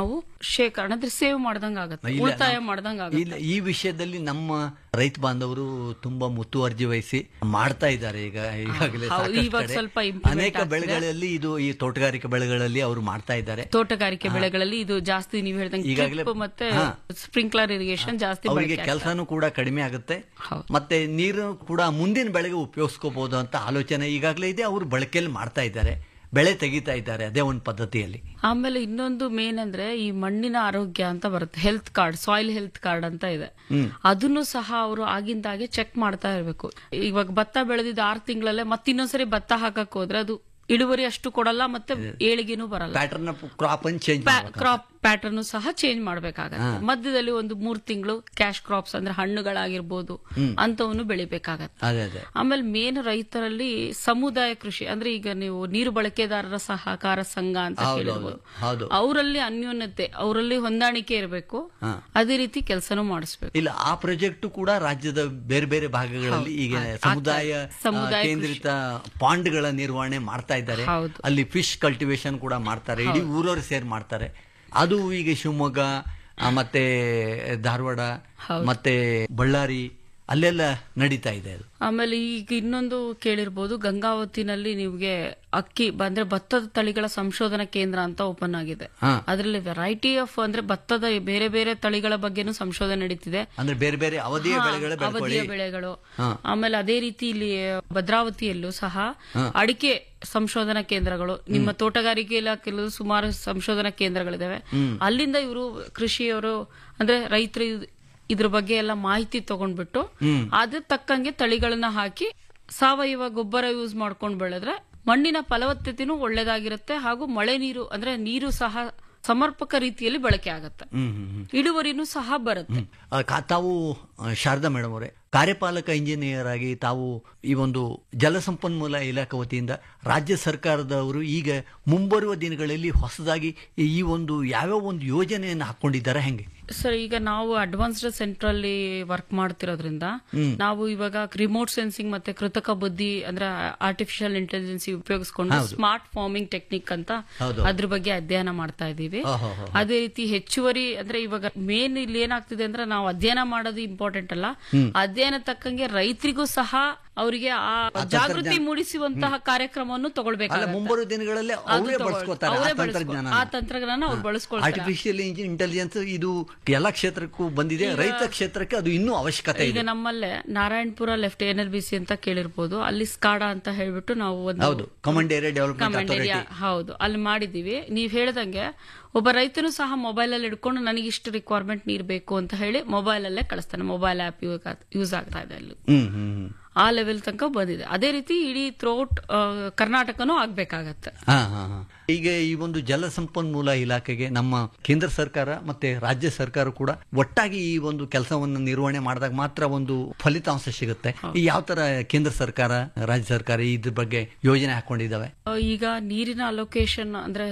S5: ಶೇಖರಣೆ ಅಂದ್ರೆ ಸೇವ್ ಮಾಡ್ದಂಗ ಆಗತ್ತೆ
S4: ಇಲ್ಲ,
S5: ಉಳಿತಾಯ
S4: ನಾವು-
S5: ಮಾಡ್ದಂಗ ಆಗತ್ತೆ
S4: ಇಲ್ಲ ಈ ವಿಷಯದಲ್ಲಿ ನಮ್ಮ ರೈತ ಬಾಂಧವರು ತುಂಬಾ ಮುತುವರ್ಜಿ ವಹಿಸಿ ಮಾಡ್ತಾ ಇದ್ದಾರೆ ಈಗ ಈಗಾಗಲೇ
S5: ಹೌದು,
S4: ಸಾಕಷ್ಟು
S5: ಇವಾಗ
S4: ಕಡೆ.
S5: ಸ್ವಲ್ಪ implement
S4: ಅನೇಕ
S5: ಆಗ್ತಿದೆ.
S4: ಬೆಳೆಗಳಲ್ಲಿ ಇದು ಈ ತೋಟಗಾರಿಕೆ ಬೆಳೆಗಳಲ್ಲಿ ಅವರು ಮಾಡ್ತಾ ಇದ್ದಾರೆ
S5: ತೋಟಗಾರಿಕೆ ಬೆಳೆಗಳಲ್ಲಿ ಇದು ಜಾಸ್ತಿ ನೀವು ಹೇಳ್ದಂಗೆ
S4: ಈಗಾಗಲೇ-
S5: drip ಮತ್ತೆ
S4: ಹಾ.
S5: ಸ್ಪ್ರಿಂಕ್ಲರ್ ಇರಿಗೇಷನ್ ಜಾಸ್ತಿ
S4: ಅವರಿಗೆ
S5: ಬಳಕೆ
S4: ಕೆಲಸನೂ ಕೂಡ ಕಡಿಮೆ ಆಗುತ್ತೆ
S5: ಹೌದು.
S4: ಮತ್ತೆ ನೀರು ಕೂಡ ಮುಂದಿನ ಬೆಳೆಗೆ ಉಪಯೋಗಿಸ್ಕೋಬಹುದು ಅಂತ ಆಲೋಚನೆ ಈಗಾಗಲೇ ಇದೆ ಅವರು ಬಳಕೆಯಲ್ಲಿ ಮಾಡ್ತಾ ಇದ್ದಾರೆ ಬೆಳೆ ತೆಗಿತಾ ಇದ್ದಾರೆ ಅದೇ ಒಂದು ಪದ್ಧತಿಯಲ್ಲಿ
S5: ಆಮೇಲೆ ಇನ್ನೊಂದು ಮೇನ್ ಅಂದ್ರೆ ಈ ಮಣ್ಣಿನ ಆರೋಗ್ಯ ಅಂತ ಬರುತ್ತೆ health card soil health card ಅಂತ ಇದೆ ಅದನ್ನು ಸಹ ಅವರು ಆಗಿಂದಾಗೆ ಚೆಕ್ ಮಾಡ್ತಾ ಇರಬೇಕು ಇವಾಗ ಭತ್ತ ಬೆಳೆದಿದ್ದು ಆರು ತಿಂಗಳಲ್ಲೇ ಮತ್ತಿನ್ನೊಂದ್ಸರಿ ಭತ್ತ ಹಾಕಕ್ ಹೋದ್ರೆ ಅದು ಇಳುವರಿ ಅಷ್ಟು ಕೊಡಲ್ಲ ಮತ್ತೆ ಏಳಿಗೆನೂ ಬರಲ್ಲ
S4: ಪ್ಯಾಟರ್ನ್ ಕ್ರಾಪ್ ಅನ್ನು ಚೇಂಜ್
S5: ಕ್ರಾಪ್ ಪ್ಯಾಟರ್ನ್ ಸಹ ಚೇಂಜ್ ಮಾಡ್ಬೇಕಾಗತ್ತೆ ಮಧ್ಯದಲ್ಲಿ ಒಂದು ಮೂರ್ ತಿಂಗಳು ಕ್ಯಾಶ್ ಕ್ರಾಪ್ಸ್ ಅಂದ್ರೆ ಹಣ್ಣುಗಳಾಗಿರ್ಬೋದು ಅಂತವನ್ನು ಬೆಳಿಬೇಕಾಗತ್ತೆ
S4: ಅದೇ ಅದೇ
S5: ಆಮೇಲೆ ಮೇನ್ ರೈತರಲ್ಲಿ ಸಮುದಾಯ ಕೃಷಿ ಅಂದ್ರೆ ಈಗ ನೀವು ನೀರು ಬಳಕೆದಾರರ ಸಹಕಾರ ಸಂಘ ಅಂತ
S4: ಹೌದು,
S5: ಕೇಳಿರ್ಬೋದು
S4: ಹೌದು.
S5: ಅವರಲ್ಲಿ ಅನ್ಯೋನ್ಯತೆ ಅವರಲ್ಲಿ ಹೊಂದಾಣಿಕೆ ಇರಬೇಕು ಅದೇ ರೀತಿ ಕೆಲಸನೂ ಮಾಡಿಸ್ಬೇಕು
S4: ಇಲ್ಲ ಆ ಪ್ರಾಜೆಕ್ಟ್ ಕೂಡ ರಾಜ್ಯದ ಬೇರೆ ಬೇರೆ ಭಾಗಗಳಲ್ಲಿ ಈಗ ಸಮುದಾಯ
S5: ಸಮುದಾಯ
S4: ಆ, ಕೇಂದ್ರಿತ ಪಾಂಡ್ಗಳ ನಿರ್ವಹಣೆ ಮಾಡ್ತಾ ಇದ್ದಾರೆ
S5: ಹೌದು.
S4: ಅಲ್ಲಿ ಫಿಶ್ ಕಲ್ಟಿವೇಶನ್ ಕೂಡ ಮಾಡ್ತಾರೆ ಇಡೀ ಊರವರು ಸೇರಿ ಮಾಡ್ತಾರೆ ಅದು ಈಗ ಶಿವಮೊಗ್ಗ ಆ, ಮತ್ತೆ ಧಾರವಾಡ ಮತ್ತೆ ಬಳ್ಳಾರಿ ಅಲ್ಲೆಲ್ಲ ನಡೀತಾ ಇದೆ ಅದು
S5: ಆಮೇಲೆ ಈಗ ಇನ್ನೊಂದು ಕೇಳಿರ್ಬೋದು ಗಂಗಾವತಿನಲ್ಲಿ ನಿಮ್ಗೆ ಅಕ್ಕಿ ಅಂದ್ರೆ ಭತ್ತದ ತಳಿಗಳ ಸಂಶೋಧನಾ ಕೇಂದ್ರ ಅಂತ ಓಪನ್ ಆಗಿದೆ
S4: ಹಾ.
S5: ಅದರಲ್ಲಿ ವೆರೈಟಿ ಆಫ್ ಅಂದ್ರೆ ಭತ್ತದ ಬೇರೆ ಬೇರೆ ತಳಿಗಳ ಬಗ್ಗೆನೂ ಸಂಶೋಧನೆ ನಡೀತಿದೆ
S4: ಅಂದ್ರೆ ಬೇರೆ ಬೇರೆ ಅವಧಿಯ
S5: ಹಾ,
S4: ಬೆಳೆಗಳ ಬೆಳ್ಕೊಳ್ಳಿ
S5: ಅವಧಿಯ ಬೆಳೆಗಳು ಆಮೇಲೆ ಅದೇ ರೀತಿ ಇಲ್ಲಿ ಭದ್ರಾವತಿಯಲ್ಲೂ ಸಹ ಅಡಿಕೆ ಸಂಶೋಧನಾ ಕೇಂದ್ರಗಳು ನಿಮ್ಮ ತೋಟಗಾರಿಕೆ ಇಲಾಖೆಯಲ್ಲೂ ಸುಮಾರು ಸಂಶೋಧನಾ ಕೇಂದ್ರಗಳಿದಾವೆ ಅಲ್ಲಿಂದ ಇವರು ಕೃಷಿಯವರು ಅಂದ್ರೆ ರೈತರು ಇದ್- ಇದ್ರ ಬಗ್ಗೆ ಎಲ್ಲ ಮಾಹಿತಿ ತಗೊಂಡ್ಬಿಟ್ಟು ಅದ್ರ ತಕ್ಕಂಗೆ ತಳಿಗಳನ್ನ ಹಾಕಿ ಸಾವಯವ ಗೊಬ್ಬರ ಯೂಸ್ ಮಾಡ್ಕೊಂಡು ಬೆಳೆದ್ರೆ ಮಣ್ಣಿನ ಫಲವತ್ತತೆನೂ ಒಳ್ಳೇದಾಗಿರುತ್ತೆ ಹಾಗೂ ಮಳೆ ನೀರು ಅಂದ್ರೆ ನೀರು ಸಹ ಸಮರ್ಪಕ ರೀತಿಯಲ್ಲಿ ಬಳಕೆ ಆಗತ್ತೆ
S4: ಹ್ಮ್ ಹ್ಮ್ ಹ್ಮ್
S5: ಇಳುವರಿನೂ ಸಹ ಬರುತ್ತೆ
S4: ಆ, ಕಾ- ತಾವು ಆ, ಶಾರದಾ ಮೇಡಮ್ ಅವರೇ ಕಾರ್ಯಪಾಲಕ ಇಂಜಿನಿಯರ್ ಆಗಿ ತಾವು ಈ ಒಂದು ಜಲಸಂಪನ್ಮೂಲ ಇಲಾಖೆ ವತಿಯಿಂದ ರಾಜ್ಯ ಸರ್ಕಾರದವರು ಈಗ ಮುಂಬರುವ ದಿನಗಳಲ್ಲಿ ಹೊಸದಾಗಿ ಈ ಒಂದು ಯಾವ್ಯಾವ ಒಂದು ಯೋಜನೆಯನ್ನು ಹಾಕೊಂಡಿದ್ದಾರೆ ಹೆಂಗೆ
S5: ಸರ್ ಈಗ ನಾವು ಅಡ್ವಾನ್ಸ್ಡ್ ಸೆಂಟರ್ ಅಲ್ಲಿ ವರ್ಕ್ ಮಾಡ್ತಿರೋದ್ರಿಂದ ನಾವು ಇವಾಗ ರಿಮೋಟ್ ಸೆನ್ಸಿಂಗ್ ಮತ್ತೆ ಕೃತಕ ಬುದ್ಧಿ ಅಂದ್ರೆ ಆರ್ಟಿಫಿಷಿಯಲ್ ಇಂಟೆಲಿಜೆನ್ಸ್ ಉಪಯೋಗಿಸ್ಕೊಂಡು ಸ್ಮಾರ್ಟ್ ಫಾರ್ಮಿಂಗ್ ಟೆಕ್ನಿಕ್ ಅಂತ
S4: ಹೌದು.
S5: ಅದ್ರ ಬಗ್ಗೆ ಅಧ್ಯಯನ ಮಾಡ್ತಾ ಇದ್ದೀವಿ
S4: ಓಹೋ, ಹೋ.
S5: ಅದೇ ರೀತಿ ಹೆಚ್ಚುವರಿ ಅಂದ್ರೆ ಇವಾಗ ಮೇನ್ ಇಲ್ಲಿ ಏನಾಗ್ತಿದೆ ಅಂದ್ರೆ ನಾವು ಅಧ್ಯಯನ ಮಾಡೋದು ಇಂಪಾರ್ಟೆಂಟ್ ಅಲ್ಲ ಅಧ್ಯಯನ ತಕ್ಕಂಗೆ ರೈತರಿಗೂ ಸಹ ಅವರಿಗೆ ಆ ಜಾಗೃತಿ ಮೂಡಿಸುವಂತಹ ಕಾರ್ಯಕ್ರಮವನ್ನು
S4: ಅಲ್ಲ
S5: ತಗೊಳ್ಬೇಕಾಗುತ್ತೆ
S4: ಮುಂಬರುವ ದಿನಗಳಲ್ಲಿ
S5: ಅದು
S4: ಅವರೇ
S5: ತಗೊಳ್-
S4: ಬಳಸ್ಕೋತಾರೆ ಆ
S5: ಅವರೇ ಬಳಸ್ಕೊ-
S4: ತಂತ್ರಜ್ಞಾನ
S5: ಆ ತಂತ್ರಜ್ಞಾನ ಅವ್ರು ಬಳಸ್ಕೊಳ್ತಾರೆ
S4: ಆರ್ಟಿಫಿಷಿಯಲ್ ಇಂಟೆಲಿಜೆನ್ಸ್ ಇದು ಎಲ್ಲ ಕ್ಷೇತ್ರಕ್ಕೂ ಬಂದಿದೆ ರೈತ ಕ್ಷೇತ್ರಕ್ಕೆ ಅದು ಇನ್ನೂ ಅವಶ್ಯಕತೆ
S5: ಈಗ
S4: ಇದೆ
S5: ನಮ್ಮಲ್ಲೇ Narayanapura left N L B C ಅಂತ ಕೇಳಿರ್ಬೋದು ಅಲ್ಲಿ ಸ್ಕಾಡಾ ಅಂತ ಹೇಳ್ಬಿಟ್ಟು ನಾವು ಒಂದು
S4: ಹೌದು command area development
S5: command area ಹೌದು ಅಲ್ಲಿ ಮಾಡಿದೀವಿ ನೀವ್ ಹೇಳ್ದಂಗೆ ಒಬ್ಬ ರೈತನು ಸಹ ಮೊಬೈಲ್ ಅಲ್ಲಿ ಇಟ್ಕೊಂಡು ನನಗೆ ಇಷ್ಟು ರಿಕ್ವೈರ್ಮೆಂಟ್ ನೀರ್ ಬೇಕು ಅಂತ ಹೇಳಿ ಮೊಬೈಲ್ ಅಲ್ಲೇ ಕಳಿಸ್ತಾನೆ ಮೊಬೈಲ್ ಆಪ್ ಯೂಸ್ ಆಗ್ತಾ ಇದೆ ಅಲ್ಲಿ
S4: ಹ್ಮ್ ಹ್ಮ್ ಹ್ಮ್
S5: ಆ ಲೆವೆಲ್ ತನಕ ಬಂದಿದೆ ಅದೇ ರೀತಿ ಇಡೀ ಥ್ರೋಟ್ ಕರ್ನಾಟಕನೂ ಆಗ್ಬೇಕಾಗತ್ತೆ
S4: ಹಾ, ಹಾ, ಹಾ. ಈಗ ಈ ಒಂದು ಜಲ ಸಂಪನ್ಮೂಲ ಇಲಾಖೆಗೆ ನಮ್ಮ ಕೇಂದ್ರ ಸರ್ಕಾರ ಮತ್ತೆ ರಾಜ್ಯ ಸರ್ಕಾರ ಕೂಡ ಒಟ್ಟಾಗಿ ಈ ಒಂದು ಕೆಲಸವನ್ನು ನಿರ್ವಹಣೆ ಮಾಡಿದಾಗ ಮಾತ್ರ ಒಂದು ಫಲಿತಾಂಶ ಸಿಗುತ್ತೆ ಈ ಯಾವ ತರ ಕೇಂದ್ರ ಸರ್ಕಾರ ರಾಜ್ಯ ಸರ್ಕಾರ ಇದ್ರ ಬಗ್ಗೆ ಯೋಜನೆ ಹಾಕೊಂಡಿದ್ದಾವೆ
S5: ಆ, ಈಗ ನೀರಿನ ಅಲೋಕೇಶನ್ ಅಂದ್ರೆ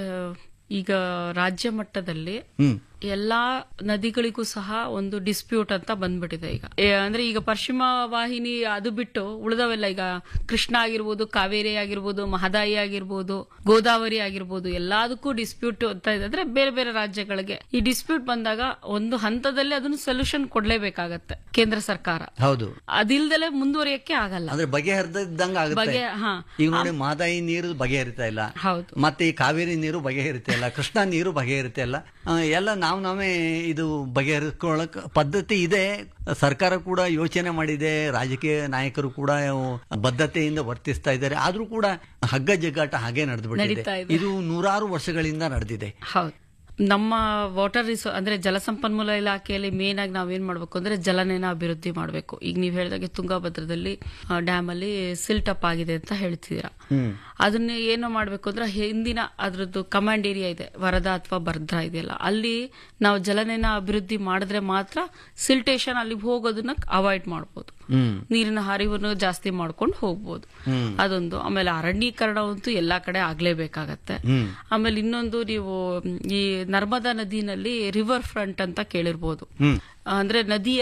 S5: ಈಗ ರಾಜ್ಯ ಮಟ್ಟದಲ್ಲಿ
S4: ಹ್ಮ್
S5: ಎಲ್ಲಾ ನದಿಗಳಿಗೂ ಸಹ ಒಂದು ಡಿಸ್ಪ್ಯೂಟ್ ಅಂತ ಬಂದ್ಬಿಟ್ಟಿದೆ ಈಗ ಏ, ಅಂದ್ರೆ ಈಗ ಪಶ್ಚಿಮ ವಾಹಿನಿ ಅದು ಬಿಟ್ಟು ಉಳಿದವೆಲ್ಲ ಈಗ ಕೃಷ್ಣ ಆಗಿರ್ಬೋದು ಕಾವೇರಿ ಆಗಿರ್ಬೋದು ಮಹದಾಯಿ ಆಗಿರ್ಬೋದು ಗೋದಾವರಿ ಆಗಿರ್ಬೋದು ಎಲ್ಲದಕ್ಕೂ ಡಿಸ್ಪ್ಯೂಟ್ ಅಂತ ಇದೆ ಅಂದ್ರೆ ಬೇರೆ ಬೇರೆ ರಾಜ್ಯಗಳಿಗೆ ಈ ಡಿಸ್ಪ್ಯೂಟ್ ಬಂದಾಗ ಒಂದು ಹಂತದಲ್ಲಿ ಅದನ್ನು ಸೊಲ್ಯೂಷನ್ ಕೊಡ್ಲೇಬೇಕಾಗತ್ತೆ ಕೇಂದ್ರ ಸರ್ಕಾರ
S4: ಹೌದು
S5: ಅದಿಲ್ದಲೆ ಮುಂದುವರಿಯಕ್ಕೆ ಆಗಲ್ಲ
S4: ಅಂದ್ರೆ ಬಗೆಹರಿದಂಗ ಆಗುತ್ತೆ
S5: ಬಗೆ ಹಾ
S4: ಈಗ ನೋಡಿ ಮಹದಾಯಿ ನೀರು ಬಗೆಹರಿತಾ ಇಲ್ಲ
S5: ಹೌದು
S4: ಮತ್ತೆ ಈ ಕಾವೇರಿ ನೀರು ಬಗೆಹರಿತಾ ಇಲ್ಲ ಕೃಷ್ಣ ನೀರು ಬಗೆಹರಿತಾ ಇಲ್ಲ ಆ, ಎಲ್ಲ ನಾವು ನಾವೇ ಇದು ಬಗೆಹರಿಸ್ಕೊಳ್ಳಕ್ ಪದ್ಧತಿ ಇದೆ ಸರ್ಕಾರ ಕೂಡ ಯೋಚನೆ ಮಾಡಿದೆ ರಾಜಕೀಯ ನಾಯಕರು ಕೂಡ ಬದ್ಧತೆಯಿಂದ ವರ್ತಿಸ್ತಾ ಇದ್ದಾರೆ ಆದ್ರೂ ಕೂಡ ಹಗ್ಗ ಜಗ್ಗಾಟ ಹಾಗೆ ನಡೆದ್ಬಿಟ್ಟಿದೆ
S5: ನಡೀತಾ ಇದೆ.
S4: ಇದು ನೂರಾರು ವರ್ಷಗಳಿಂದ ನಡೆದಿದೆ
S5: ಹೌದು ನಮ್ಮ ವಾಟರ್ ರಿಸೋ ಅಂದ್ರೆ ಜಲಸಂಪನ್ಮೂಲ ಇಲಾಖೆಯಲ್ಲಿ ಮೇನ್ ಆಗಿ ನಾವೇನ್ ಮಾಡ್ಬೇಕು ಅಂದ್ರೆ ಜಲನೇನ ಅಭಿವೃದ್ಧಿ ಮಾಡಬೇಕು ಈಗ ನೀವು ಹೇಳಿದಾಗೆ ತುಂಗಭದ್ರದಲ್ಲಿ ಡ್ಯಾಮ್ ಅಲ್ಲಿ ಸಿಲ್ಟ್ ಅಪ್ ಆಗಿದೆ ಅಂತ ಹೇಳ್ತಿದ್ದೀರಾ ಅದನ್ನ ಏನು ಮಾಡ್ಬೇಕು ಅಂದ್ರೆ ಹಿಂದಿನ ಅದ್ರದ್ದು ಕಮಾಂಡ್ ಏರಿಯಾ ಇದೆ ವರದಾ ಅಥವಾ ಭದ್ರಾ ಇದೆಯಲ್ಲ ಅಲ್ಲಿ ನಾವು ಜಲನೇನ ಅಭಿವೃದ್ಧಿ ಮಾಡಿದ್ರೆ ಮಾತ್ರ ಸಿಲ್ಟೇಷನ್ ಅಲ್ಲಿ ಹೋಗೋದನ್ನ ಅವಾಯ್ಡ್ ಮಾಡ್ಬೋದು ನೀರಿನ ಹರಿವನ್ನು ಜಾಸ್ತಿ ಮಾಡ್ಕೊಂಡು ಹೋಗ್ಬೋದು ಅದೊಂದು ಆಮೇಲೆ ಅರಣ್ಯೀಕರಣ ಅಂತೂ ಎಲ್ಲಾ ಕಡೆ ಆಗ್ಲೇಬೇಕಾಗತ್ತೆ ಆಮೇಲೆ ಇನ್ನೊಂದು ನೀವು ಈ ನರ್ಮದಾ ನದಿನಲ್ಲಿ ರಿವರ್ ಫ್ರಂಟ್ ಅಂತ ಕೇಳಿರ್ಬೋದು ಅಂದ್ರೆ ನದಿಯ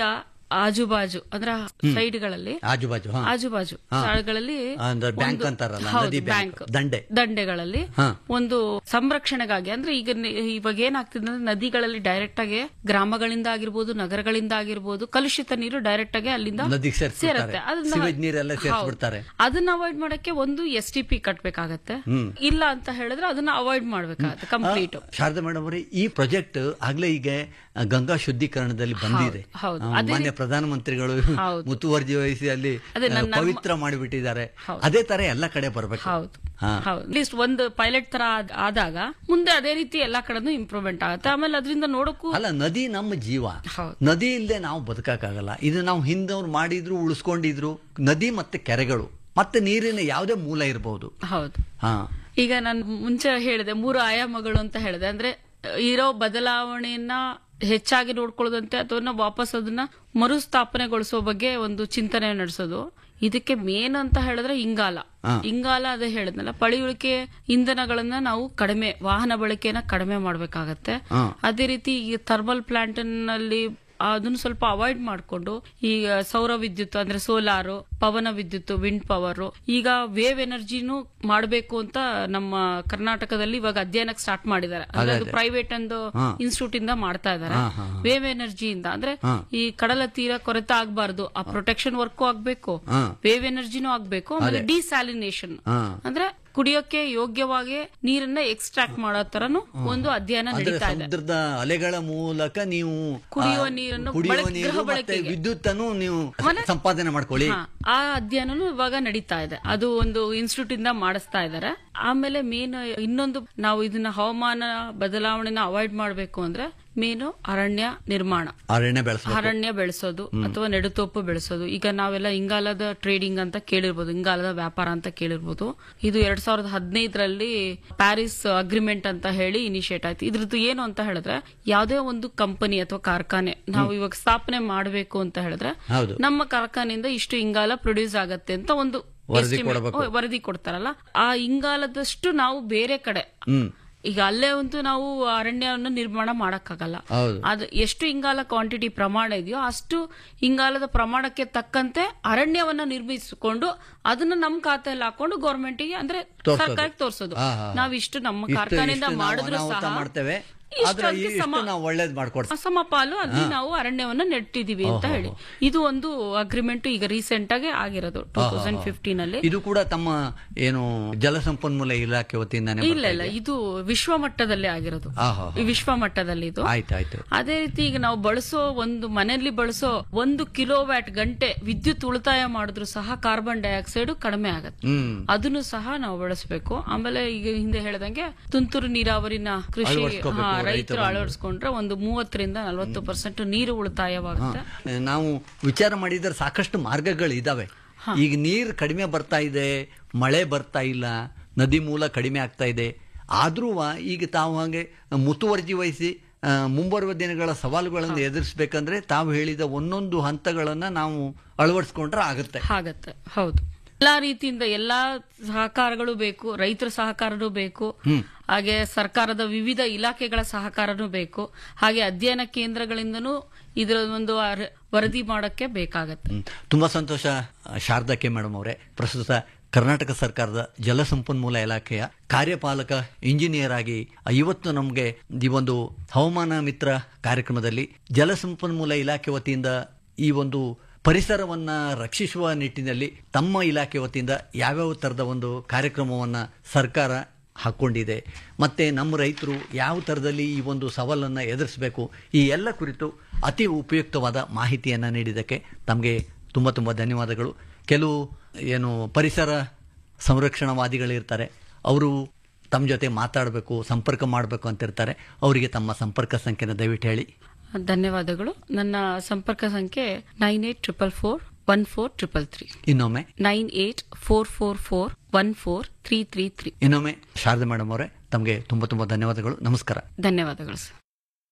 S5: ಆಜುಬಾಜು ಅಂದ್ರೆ ಸೈಡ್ಗಳಲ್ಲಿ
S4: ಆಜುಬಾಜು ಹಾ
S5: ಆಜುಬಾಜು ಸ್ಥಳಗಳಲ್ಲಿ
S4: ಅಂದ್ರೆ ಬ್ಯಾಂಕ್
S5: ಒಂದು-
S4: ಅಂತಾರಲ್ಲ,
S5: ಹೌದು,
S4: ನದಿ ಬ್ಯಾಂಕ್,
S5: ಬ್ಯಾಂಕ್.
S4: ದಂಡೆ.
S5: ದಂಡೆಗಳಲ್ಲಿ
S4: ಹಾ.
S5: ಒಂದು ಸಂರಕ್ಷಣೆಗಾಗಿ ಅಂದ್ರೆ ಈಗ ನಿ- ಇವಾಗ ಏನಾಗ್ತಿದೆ ಅಂದ್ರೆ ನದಿಗಳಲ್ಲಿ ಡೈರೆಕ್ಟ್ ಆಗಿ ಗ್ರಾಮಗಳಿಂದ ಆಗಿರ್ಬೋದು ನಗರಗಳಿಂದ ಆಗಿರ್ಬೋದು ಕಲುಷಿತ ನೀರು ಡೈರೆಕ್ಟ್ ಆಗಿ ಅಲ್ಲಿಂದ
S4: ನದಿಗೆ ಸೇರ್ಸ್ಬಿಡ್ತಾರೆ.
S5: ಅದನ್ನ-
S4: Sewage ನೀರೆಲ್ಲ
S5: ಹೌದು.
S4: ಸೇರ್ಸ್ಬಿಡ್ತಾರೆ.
S5: ಅದನ್ನ ಅವಾಯ್ಡ್ ಮಾಡಕ್ಕೆ ಒಂದು ಎಸ್ ಟಿ ಪಿ ಕಟ್ಬೇಕಾಗತ್ತೆ ಇಲ್ಲ ಅಂತ ಹೇಳಿದ್ರೆ ಅದನ್ನ ಅವಾಯ್ಡ್ ಮಾಡ್ಬೇಕಾಗತ್ತೆ ಕಂಪ್ಲೀಟ್
S4: ಆ, ಶಾರದಾ ಮೇಡಮ್ ಅವರೇ ಈ ಪ್ರಾಜೆಕ್ಟ್ ಆಗ್ಲೇ ಈಗ ಆ, ಗಂಗಾ ಶುದ್ಧೀಕರಣದಲ್ಲಿ ಬಂದಿದೆ
S5: ಹೌದು.
S4: ಆ,
S5: ಅದೇ
S4: ಮಾನ್ಯ ಪ್ರಧಾನಮಂತ್ರಿಗಳು
S5: ಹೌದು.
S4: ಮುತುವರ್ಜಿ ವಹಿಸಿ ಅಲ್ಲಿ
S5: ಅದೇ
S4: ಆ,
S5: ನನ್ನ-
S4: ಪವಿತ್ರ ಮಾಡಿಬಿಟ್ಟಿದ್ದಾರೆ
S5: ಹೌದು.
S4: ಅದೇ ತರ ಎಲ್ಲ ಕಡೆ ಬರ್ಬೇಕು
S5: ಹೌದು
S4: ಹಾ.
S5: ಹೌದು ಅಟ್ಲೀಸ್ಟ್ ಒಂದು ಪೈಲಟ್ ತರ ಆದ್- ಆದಾಗ ಮುಂದೆ ಅದೇ ರೀತಿ ಎಲ್ಲಾ ಕಡೆನೂ ಇಂಪ್ರೂವ್ಮೆಂಟ್ ಆಗುತ್ತೆ ಆಮೇಲೆ ಅದರಿಂದ ನೋಡಕ್ಕೂ
S4: ಅಲ್ಲ ನದಿ ನಮ್ಮ ಜೀವ
S5: ಹೌದು.
S4: ನದಿ ಇಲ್ಲದೆ ನಾವು ಬದುಕಕ್ಕಾಗಲ್ಲ ಇದು ನಾವು ಹಿಂದವ್ರು ಮಾಡಿದ್ರು ಉಳಿಸ್ಕೊಂಡಿದ್ರು ನದಿ ಮತ್ತೆ ಕೆರೆಗಳು ಮತ್ತೆ ನೀರಿನ ಯಾವುದೇ ಮೂಲ ಇರಬಹುದು
S5: ಹೌದು
S4: ಹಾ
S5: ಈಗ ನಾನು ಮುಂಚೆ ಹೇಳಿದೆ ಮೂರು ಆಯಾಮಗಳು ಅಂತ ಹೇಳಿದೆ ಅಂದ್ರೆ ಇರೋ ಬದಲಾವಣೆಯನ್ನ ಹೆಚ್ಚಾಗಿ ನೋಡ್ಕೊಳ್ಳೋದಂತೆ ಅಥವಾ ವಾಪಸ್ ಅದನ್ನ ಮರುಸ್ಥಾಪನೆಗೊಳಿಸೋ ಬಗ್ಗೆ ಒಂದು ಚಿಂತನೆ ನಡೆಸೋದು ಇದಕ್ಕೆ ಮೇನ್ ಅಂತ ಹೇಳಿದ್ರೆ ಇಂಗಾಲ ಇಂಗಾಲ ಅದೇ ಹೇಳಿದ್ನಲ್ಲ ಪಳಿಯುಳಿಕೆ ಇಂಧನಗಳನ್ನ ನಾವು ಕಡಿಮೆ ವಾಹನ ಬಳಕೆನ ಕಡಿಮೆ ಮಾಡ್ಬೇಕಾಗತ್ತೆ ಅದೇ ರೀತಿ ಈ ಥರ್ಮಲ್ ಪ್ಲಾಂಟ್ ನಲ್ಲಿ ಅದನ್ನ ಸ್ವಲ್ಪ ಅವಾಯ್ಡ್ ಮಾಡಿಕೊಂಡು ಈಗ ಸೌರ ವಿದ್ಯುತ್ ಅಂದ್ರೆ ಸೋಲಾರು ಪವನ ವಿದ್ಯುತ್ ವಿಂಡ್ ಪವರ್ ಈಗ ವೇವ್ ಎನರ್ಜಿನೂ ಮಾಡಬೇಕು ಅಂತ ನಮ್ಮ ಕರ್ನಾಟಕದಲ್ಲಿ ಇವಾಗ ಅಧ್ಯಯನಕ್ಕೆ ಸ್ಟಾರ್ಟ್ ಮಾಡಿದ್ದಾರೆ ಅಂದ್ರೆ ಅದು ಪ್ರೈವೇಟ್ ಒಂದು ಇನ್ಸ್ಟಿಟ್ಯೂಟ್ ಇಂದ ಮಾಡ್ತಾ ಇದ್ದಾರೆ ವೇವ್ ಎನರ್ಜಿಯಿಂದ ಅಂದ್ರೆ ಈ ಕಡಲ ತೀರ ಕೊರತೆ ಆಗ್ಬಾರ್ದು ಆ ಪ್ರೊಟೆಕ್ಷನ್ ವರ್ಕು ಆಗ್ಬೇಕು ವೇವ್ ಎನರ್ಜಿನೂ ಆಗ್ಬೇಕು ಆಮೇಲೆ ಡಿಸ್ಯಾಲಿನೇಷನ್ ಅಂದ್ರೆ ಕುಡಿಯೋಕೆ ಯೋಗ್ಯವಾಗಿ ನೀರನ್ನ ಎಕ್ಸ್ಟ್ರಾಕ್ಟ್ ಮಾಡೋ ತರನು ಒಂದು ಅಧ್ಯಯನ
S4: ಅಂದ್ರೆ
S5: ನಡೀತಾ ಇದೆ
S4: ಸಮುದ್ರದ ಅಲೆಗಳ ಮೂಲಕ ನೀವು
S5: ಕುಡಿಯುವ
S4: ಆ,
S5: ನೀರನ್ನು
S4: ಕುಡಿಯುವ
S5: ಬಳಕೆ-
S4: ನೀರು
S5: ಗೃಹ
S4: ಮತ್ತೆ
S5: ಬಳಕೆಗೆ.
S4: ವಿದ್ಯುತ್ ಅನ್ನು ನೀವು ಸಂಪಾದನೆ ಮಾಡ್ಕೊಳ್ಳಿ
S5: ಹಾ, ಆ ಅಧ್ಯಯನನು ಇವಾಗ ನಡೀತಾ ಇದೆ ಅದು ಒಂದು ಇನ್ಸ್ಟಿಟ್ಯೂಟ್ ಇಂದ ಮಾಡಿಸ್ತಾ ಇದ್ದಾರೆ ಆಮೇಲೆ ಮೇನ್ ಇನ್ನೊಂದು ನಾವು ಇದನ್ನ ಹವಾಮಾನ ಬದಲಾವಣೆನ ಅವಾಯ್ಡ್ ಮಾಡಬೇಕು ಅಂದ್ರೆ ಮೇನು ಅರಣ್ಯ ನಿರ್ಮಾಣ
S4: ಅರಣ್ಯ ಬೆಳೆಸಬೇಕು
S5: ಅರಣ್ಯ ಬೆಳೆಸೋದು ಅಥವಾ ನೆಡುತೋಪು ಬೆಳೆಸೋದು ಈಗ ನಾವೆಲ್ಲ ಇಂಗಾಲದ ಟ್ರೇಡಿಂಗ್ ಅಂತ ಕೇಳಿರ್ಬೋದು ಇಂಗಾಲದ ವ್ಯಾಪಾರ ಅಂತ ಕೇಳಿರ್ಬೋದು ಇದು ಎರಡ್ ಸಾವಿರದ ಹದಿನೈದರಲ್ಲಿ ಪ್ಯಾರಿಸ್ ಅಗ್ರಿಮೆಂಟ್ ಅಂತ ಹೇಳಿ ಇನಿಷಿಯೇಟ್ ಆಯ್ತು ಇದ್ರದ್ದು ಏನು ಅಂತ ಹೇಳಿದ್ರೆ ಯಾವುದೇ ಒಂದು ಕಂಪನಿ ಅಥವಾ ಕಾರ್ಖಾನೆ ನಾವು ಇವಾಗ ಸ್ಥಾಪನೆ ಮಾಡಬೇಕು ಅಂತ ಹೇಳಿದ್ರೆ
S4: ಹೌದು.
S5: ನಮ್ಮ ಕಾರ್ಖಾನೆಯಿಂದ ಇಷ್ಟು ಇಂಗಾಲ ಪ್ರೊಡ್ಯೂಸ್ ಆಗತ್ತೆ ಅಂತ ಒಂದು
S4: ವರದಿ
S5: estimate-
S4: ಕೊಡಬೇಕು.
S5: ಓ, ವರದಿ ಕೊಡ್ತಾರಲ್ಲ ಆ ಇಂಗಾಲದಷ್ಟು ನಾವು ಬೇರೆ ಕಡೆ
S4: ಹ್ಮ್
S5: ಈಗ ಅಲ್ಲೇ ಅಂತೂ ನಾವು ಅರಣ್ಯವನ್ನು ನಿರ್ಮಾಣ ಮಾಡಕ್ಕಾಗಲ್ಲ
S4: ಹೌದು.
S5: ಅದು ಎಷ್ಟು ಇಂಗಾಲ ಕ್ವಾಂಟಿಟಿ ಪ್ರಮಾಣ ಇದೆಯೋ ಅಷ್ಟು ಇಂಗಾಲದ ಪ್ರಮಾಣಕ್ಕೆ ತಕ್ಕಂತೆ ಅರಣ್ಯವನ್ನ ನಿರ್ಮಿಸಿಕೊಂಡು ಅದನ್ನ ನಮ್ಮ ಖಾತೆಯಲ್ಲಿ ಹಾಕೊಂಡು ಗೌರ್ಮೆಂಟ್ಗೆ ಅಂದ್ರೆ
S4: ತೋರ್ಸೋದು.
S5: ಸರ್ಕಾರಕ್ಕೆ ತೋರಿಸೋದು
S4: ಹಾ, ಹಾ, ಹಾ.
S5: ನಾವಿಷ್ಟು ನಮ್ಮ
S4: ಇಷ್ಟು-
S5: ಕಾರ್ಖಾನೆಯಿಂದ
S4: ಇಷ್ಟು ನಾವು
S5: ಮಾಡಿದ್ರು
S4: ಅನಾಹುತ
S5: ಸಹ
S4: ಮಾಡ್ತೇವೆ
S5: ಇಷ್ಟು
S4: ಆದ್ರೆ
S5: ಅದಕ್ಕೆ
S4: ಇಷ್ಟು
S5: ಸಮ-
S4: ನಾವು ಒಳ್ಳೇದ್ ಮಾಡ್ಕೊಡ್ತೀವಿ
S5: ಸಮಪಾಲು ಅಲ್ಲಿ ನಾವು ಅರಣ್ಯವನ್ನ ನೆಟ್ಟಿದೀವಿ ಅಂತ ಹೇಳಿ ಇದು ಒಂದು ಅಗ್ರಿಮೆಂಟ್ ಈಗ ರೀಸೆಂಟ್ ಆಗಿ ಆಗಿರೋದು ಟೂ ತೌಸಂಡ್ ಫಿಫ್ಟೀನ್ ಅಲ್ಲಿ
S4: ಇದು ಕೂಡ ತಮ್ಮ ಏನು ಜಲಸಂಪನ್ಮೂಲ ಇಲಾಖೆ ವತಿಯಿಂದಾನೇ
S5: ಇಲ್ಲ ಇಲ್ಲ ಇದು ವಿಶ್ವ ಮಟ್ಟದಲ್ಲೇ ಆಗಿರೋದು
S4: ಆಹಾ.
S5: ಈ ವಿಶ್ವ ಮಟ್ಟದಲ್ಲಿ ಇದು
S4: ಆಯ್ತಾಯ್ತು
S5: ಅದೇ ರೀತಿ ಈಗ ನಾವು ಬಳಸೋ ಒಂದು ಮನೆಯಲ್ಲಿ ಬಳಸೋ ಒಂದು ಕಿಲೋ ವ್ಯಾಟ್ ಗಂಟೆ ವಿದ್ಯುತ್ ಉಳಿತಾಯ ಮಾಡಿದ್ರು ಸಹ ಕಾರ್ಬನ್ ಡೈಆಕ್ಸೈಡ್ ಕಡಿಮೆ ಆಗತ್ತೆ
S4: ಹ್ಮ್
S5: ಅದನ್ನು ಸಹ ನಾವು ಬಳಸಬೇಕು ಆಮೇಲೆ ಈಗ ಹಿಂದೆ ಹೇಳ್ದಂಗೆ ತುಂತುರು ನೀರಾವರಿನ ಕೃಷಿ
S4: ಅಳವಡಿಸ್ಕೋಬೇಕು
S5: ಹಾ,
S4: ರೈತರು.
S5: ರೈತರು ಅಳವಡಿಸ್ಕೊಂಡ್ರೆ ಒಂದು ಮೂವತ್ತರಿಂದ ನಲವತ್ತು ಪರ್ಸೆಂಟ್ ನೀರು ಉಳಿತಾಯವಾಗುತ್ತೆ
S4: ನಾವು ವಿಚಾರ ಮಾಡಿದ್ರೆ ಸಾಕಷ್ಟು ಮಾರ್ಗಗಳು ಇದಾವೆ ಈಗ ನೀರು ಕಡಿಮೆ ಬರ್ತಾ ಇದೆ ಮಳೆ ಬರ್ತಾ ಇಲ್ಲ ನದಿ ಮೂಲ ಕಡಿಮೆ ಆಗ್ತಾ ಇದೆ ಆದ್ರೂ ಈಗ ತಾವು ಹಾಗೆ ಮುತುವರ್ಜಿ ವಹಿಸಿ ಆ, ಮುಂಬರುವ ದಿನಗಳ ಸವಾಲುಗಳನ್ನು ಎದುರಿಸಬೇಕಂದ್ರೆ ತಾವು ಹೇಳಿದ ಒಂದೊಂದು ಹಂತಗಳನ್ನ ನಾವು ಅಳವಡಿಸ್ಕೊಂಡ್ರೆ ಆಗುತ್ತೆ
S5: ಆಗತ್ತೆ ಹೌದು ಎಲ್ಲಾ ರೀತಿಯಿಂದ ಎಲ್ಲಾ ಸಹಕಾರಗಳು ಬೇಕು ರೈತರ ಸಹಕಾರನೂ ಬೇಕು ಹಾಗೆ ಸರ್ಕಾರದ ವಿವಿಧ ಇಲಾಖೆಗಳ ಸಹಕಾರನೂ ಬೇಕು ಹಾಗೆ ಅಧ್ಯಯನ ಕೇಂದ್ರಗಳಿಂದನೂ ಇದರ ಒಂದು ಅರ- ವರದಿ ಮಾಡಕ್ಕೆ ಬೇಕಾಗತ್ತೆ
S4: ಹ್ಮ್. ತುಂಬಾ ಸಂತೋಷ ಶಾರದಾ ಕೆ ಮೇಡಮ್ ಅವರೇ ಪ್ರಸ್ತುತ ಕರ್ನಾಟಕ ಸರ್ಕಾರದ ಜಲಸಂಪನ್ಮೂಲ ಇಲಾಖೆಯ ಕಾರ್ಯಪಾಲಕ ಇಂಜಿನಿಯರ್ ಆಗಿ ಇವತ್ತು ನಮಗೆ ಈ ಒಂದು ಹವಾಮಾನ ಮಿತ್ರ ಕಾರ್ಯಕ್ರಮದಲ್ಲಿ ಜಲಸಂಪನ್ಮೂಲ ಇಲಾಖೆ ವತಿಯಿಂದ ಈ ಒಂದು ಪರಿಸರವನ್ನ ರಕ್ಷಿಸುವ ನಿಟ್ಟಿನಲ್ಲಿ ತಮ್ಮ ಇಲಾಖೆ ವತಿಯಿಂದ ಯಾವ್ಯಾವ ಥರದ ಒಂದು ಕಾರ್ಯಕ್ರಮವನ್ನ ಸರ್ಕಾರ ಹಾಕ್ಕೊಂಡಿದೆ ಮತ್ತೆ ನಮ್ಮ ರೈತರು ಯಾವ ಥರದಲ್ಲಿ ಈ ಒಂದು ಸವಾಲನ್ನು ಎದುರಿಸಬೇಕು ಈ ಎಲ್ಲ ಕುರಿತು ಅತಿ ಉಪಯುಕ್ತವಾದ ಮಾಹಿತಿಯನ್ನು ನೀಡಿದ್ದಕ್ಕೆ ತಮಗೆ ತುಂಬ ತುಂಬ ಧನ್ಯವಾದಗಳು ಕೆಲವು ಏನು ಪರಿಸರ ಸಂರಕ್ಷಣವಾದಿಗಳಿರ್ತಾರೆ ಅವರು ತಮ್ಮ ಜೊತೆ ಮಾತಾಡಬೇಕು ಸಂಪರ್ಕ ಮಾಡಬೇಕು ಅಂತಿರ್ತಾರೆ ಅವರಿಗೆ ತಮ್ಮ ಸಂಪರ್ಕ ಸಂಖ್ಯೆನ ದಯವಿಟ್ಟು ಹೇಳಿ
S5: ಧನ್ಯವಾದಗಳು ನನ್ನ ಸಂಪರ್ಕ ಸಂಖ್ಯೆ nine eight triple four one four triple three
S4: ಇನ್ನೊಮ್ಮೆ
S5: nine eight four four four one four three three three
S4: ಇನ್ನೊಮ್ಮೆ ಶಾರದಾ ಮೇಡಮ್ ಅವರೇ ತಮಗೆ ತುಂಬ ತುಂಬ ಧನ್ಯವಾದಗಳು ನಮಸ್ಕಾರ
S5: ಧನ್ಯವಾದಗಳು ಸರ್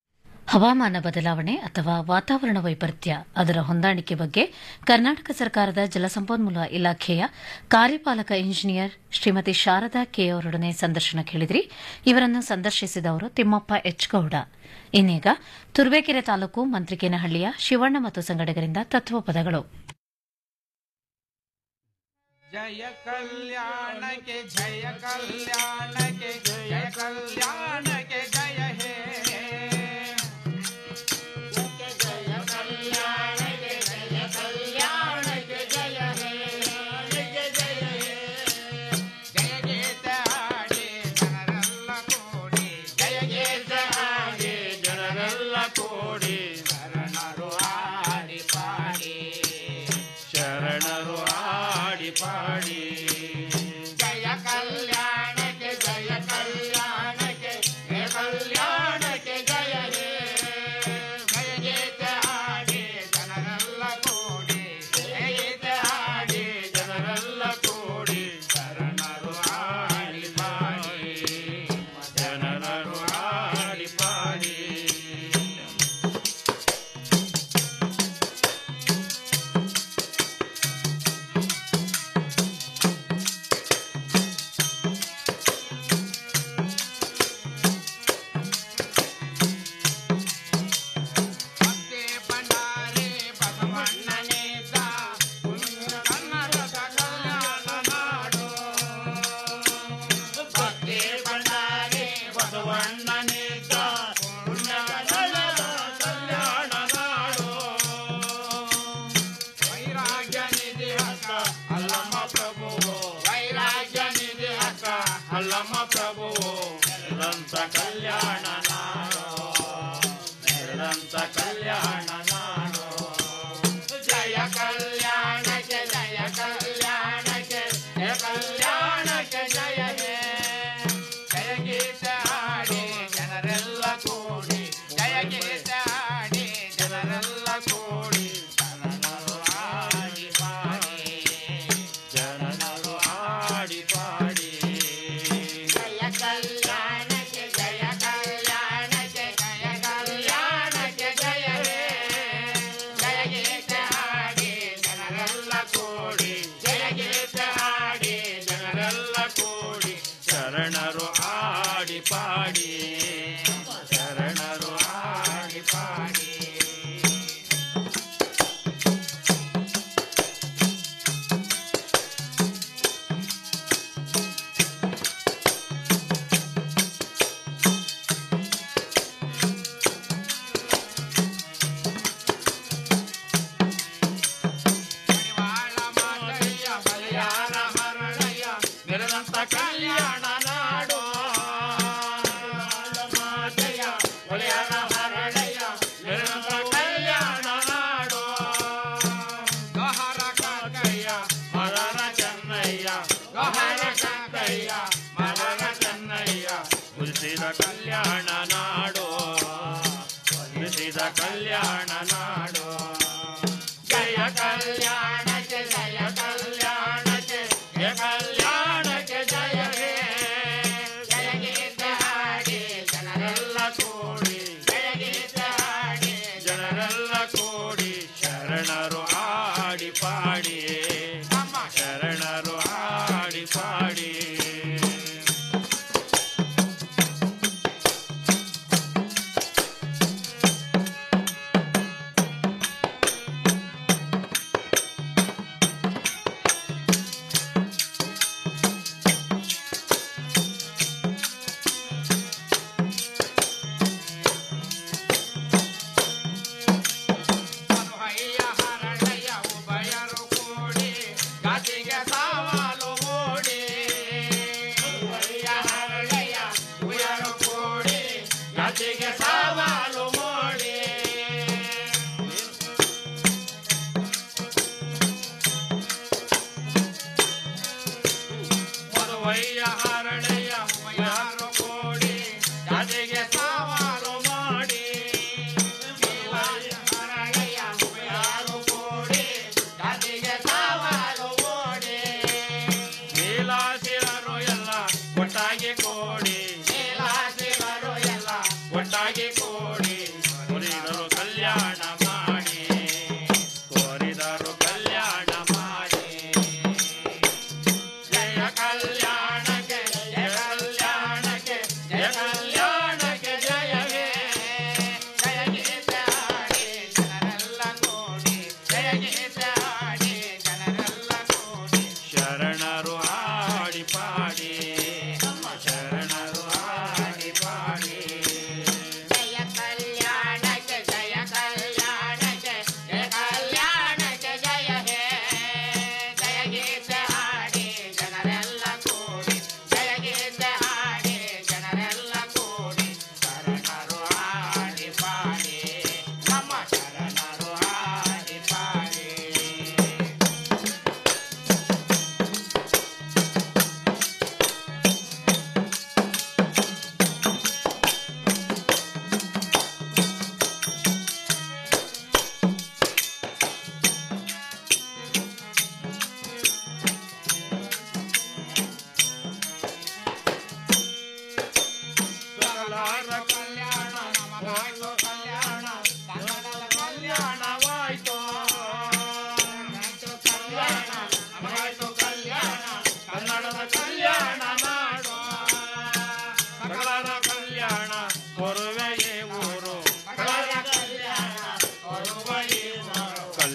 S3: ಹವಾಮಾನ ಬದಲಾವಣೆ ಅಥವಾ ವಾತಾವರಣ ವೈಪರೀತ್ಯ ಅದರ ಹೊಂದಾಣಿಕೆ ಬಗ್ಗೆ ಕರ್ನಾಟಕ ಸರ್ಕಾರದ ಜಲಸಂಪನ್ಮೂಲ ಇಲಾಖೆಯ ಕಾರ್ಯಪಾಲಕ ಇಂಜಿನಿಯರ್ ಶ್ರೀಮತಿ ಶಾರದಾ ಕೆ ಅವರೊಡನೆ ಸಂದರ್ಶನ ಕೇಳಿದ್ರಿ ಇವರನ್ನು ಸಂದರ್ಶಿಸಿದವರು ತಿಮ್ಮಪ್ಪ ಎಚ್ ಗೌಡ ಇನ್ನೀಗ ತುರುವೇಕೆರೆ ತಾಲೂಕು ಮಂತ್ರಿಕೇನಹಳ್ಳಿಯ ಶಿವಣ್ಣ ಮತ್ತು ಸಂಗಡಿಗರಿಂದ ತತ್ವಪದಗಳು
S6: ಜಯ ಕಲ್ಯಾಣಕ್ಕೆ ಜಯ ಕಲ್ಯಾಣಕ್ಕೆ ಜಯ ಕಲ್ಯಾಣಕ್ಕೆ ಜಯ ಹೇ ಜಯ ಗೀತೆ ಹಾಡಿ ಜನರೆಲ್ಲ ಕೂಡಿ ಜಯ ಗೀತೆ ಹಾಡಿ ಜನರೆಲ್ಲ ಕೂಡಿ ಶರಣರು ಹಾಡಿ ಪಾಡಿ ಶರಣರು ಹಾಡಿ ಪಾಡಿ ಜಯ ಕಲ್ಯಾಣಕ್ಕೆ ಜಯ ಕಲ್ಯಾಣಕ್ಕೆ ಜಯ ಕಲ್ಯಾಣಕ್ಕೆ ಜಯ ಹೇ ಜಯ ಗೀತೆ ಹಾಡಿ ಜನರೆಲ್ಲ ಕೂಡಿ ಜಯ ಗೀತೆ ಹಾಡಿ ಜನರೆಲ್ಲ ಕೂಡಿ ಶರಣರು ಹಾಡಿ ಪಾಡಿ ಜನರು ಹಾಡಿ ಪಾಡಿ ಭಕ್ತಿ ಭಂಡಾರಿ ಬಸವಣ್ಣನಿದ್ದ ಪುಣ್ಯ ಕನ್ನಡದ ಕಲ್ಯಾಣ ನಾಡು ಭಕ್ತಿ ಭಂಡಾರಿ ಬಸವಣ್ಣನಿದ್ದ ಪುಣ್ಯ ಕನ್ನಡದ ಕಲ್ಯಾಣ ನಾಡು ವೈರಾಗ್ಯ ನಿಧಿ ಹಕ್ಕ ಅಲ್ಲಮ್ಮ ಪ್ರಭು ವೈರಾಗ್ಯ ನಿಧಿ ಹಕ್ಕ ಅಲ್ಲಮ್ಮ ಪ್ರಭು ನಿರಂತ ಕಲ್ಯಾಣ ನಾಡು ನಿರಂತ ಕಲ್ಯಾಣ ನಾಡು ಜಯ ಕಲ್ಯಾಣಕ್ಕೆ ಜಯ ಕಲ್ಯಾಣಕ್ಕೆ ಜಯ ಕಲ್ಯಾಣಕ್ಕೆ ಜಯ ಹೇ ಜಯ ಗೀತೆ ಹಾಡಿ ಜನರೆಲ್ಲ ಕೂಡಿ ಜಯ ಗೀತೆ ಹಾಡಿ ಜನರೆಲ್ಲ ಕೂಡಿ ಜನರು ಹಾಡಿ ಪಾಡಿ ಜನರು ಹಾಡಿ ಪಾಡಿ ಜಯ ಕಲ್ಯಾಣಕ್ಕೆ ಜಯ ಕಲ್ಯಾಣಕ್ಕೆ ಜಯ ಕಲ್ಯಾಣಕ್ಕೆ ಜಯ ಹೇ ಜಯ ಗೀತೆ ಹಾಡಿ ಜನರೆಲ್ಲ ಕೂಡಿ ಜಯ ಗೀತೆ ಹಾಡಿ ಜನರೆಲ್ಲ ಕೂಡಿ ಶರಣರು ಹಾಡಿ ಪಾಡಿ ಶರಣರು ಹಾಡಿ ಪಾಡಿ ಮಡಿವಾಳ ಮಾದಯ್ಯ ಬಲಿಯಾರ ಹರಳಯ್ಯ ನಿರಂತ ಕಲ್ಯಾಣ ನಾಡು ಮಾದಯ್ಯ ಬಲಿಯಾರ ಹರಳಯ್ಯ ನಿರಂತ ಕಲ್ಯಾಣ ನಾಡು ಗಹರ ಕಾಕಯ್ಯ ಮರರ ಚೆನ್ನಯ್ಯ ಗಹರ ಕಾಕಯ್ಯ ಮರರ ಚೆನ್ನಯ್ಯ ಉಳಿಸಿದ ಕಲ್ಯಾಣ ನಾಡು ಉಳಿಸಿದ ಕಲ್ಯಾಣ ನಾಡು ಜಯ ಕಲ್ಯಾಣಕ್ಕೆ ಜಯ ಕಲ್ಯಾಣಕ್ಕೆ ಜಯ ಕಲ್ಯಾಣಕ್ಕೆ ಜಯ ಹೇ ಜಯ ಗೀತೆ ಹಾಡಿ ಜನರೆಲ್ಲ ಕೂಡಿ ಜಯ ಗೀತೆ ಹಾಡಿ ಜನರೆಲ್ಲ ಕೂಡಿ ಶರಣರು ಹಾಡಿ ಪಾಡಿ ನಮ್ಮ ಶರಣರು ಹಾಡಿ ಪಾಡಿ ಹಯ್ಯ ಹರಣ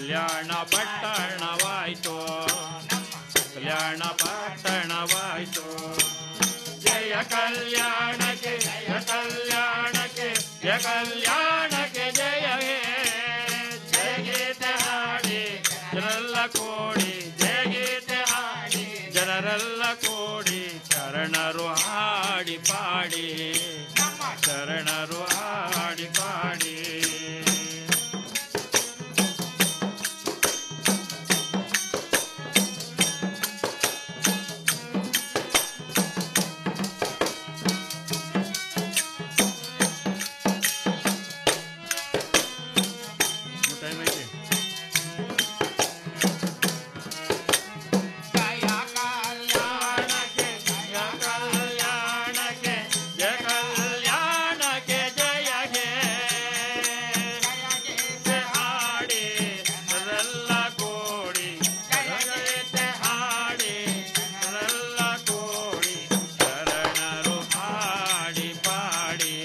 S6: ಕಲ್ಯಾಣ ಪಟ್ಟಣವಾಯ್ತು ಕಲ್ಯಾಣ ಪಟ್ಟಣವಾಯ್ತು ಜಯ ಕಲ್ಯಾಣಕ್ಕೆ ಜಯ ಕಲ್ಯಾಣಕ್ಕೆ ಜಯ ಕಲ್ಯಾಣಕ್ಕೆ ಜಯ ಹೇ ಜಯ ಗೀತೆ ಹಾಡಿ ಜನರೆಲ್ಲ ಕೋಡಿ ಜಯ ಗೀತೆ ಹಾಡಿ ಜನರೆಲ್ಲ ಕೋಡಿ ಶರಣರು ಹಾಡಿ ಪಾಡಿ ಶರಣರು ಹಾಡಿ ಪಾಡಿ ಟೈಮ್ ಐತಿ ಜಯ ಕಲ್ಯಾಣಕ್ಕೆ ಜಯ ಕಲ್ಯಾಣಕ್ಕೆ ಜಯ ಕಲ್ಯಾಣಕ್ಕೆ ಜಯ ಹೇ ಜಯ ಹಾಡಿ ಜನರೆಲ್ಲ ಕೋಡಿ ಜಯಗೀತೆ ಹಾಡಿ ಜನರೆಲ್ಲ ಕೋಡಿ ಶರಣರು ಹಾಡಿ ಪಾಡಿ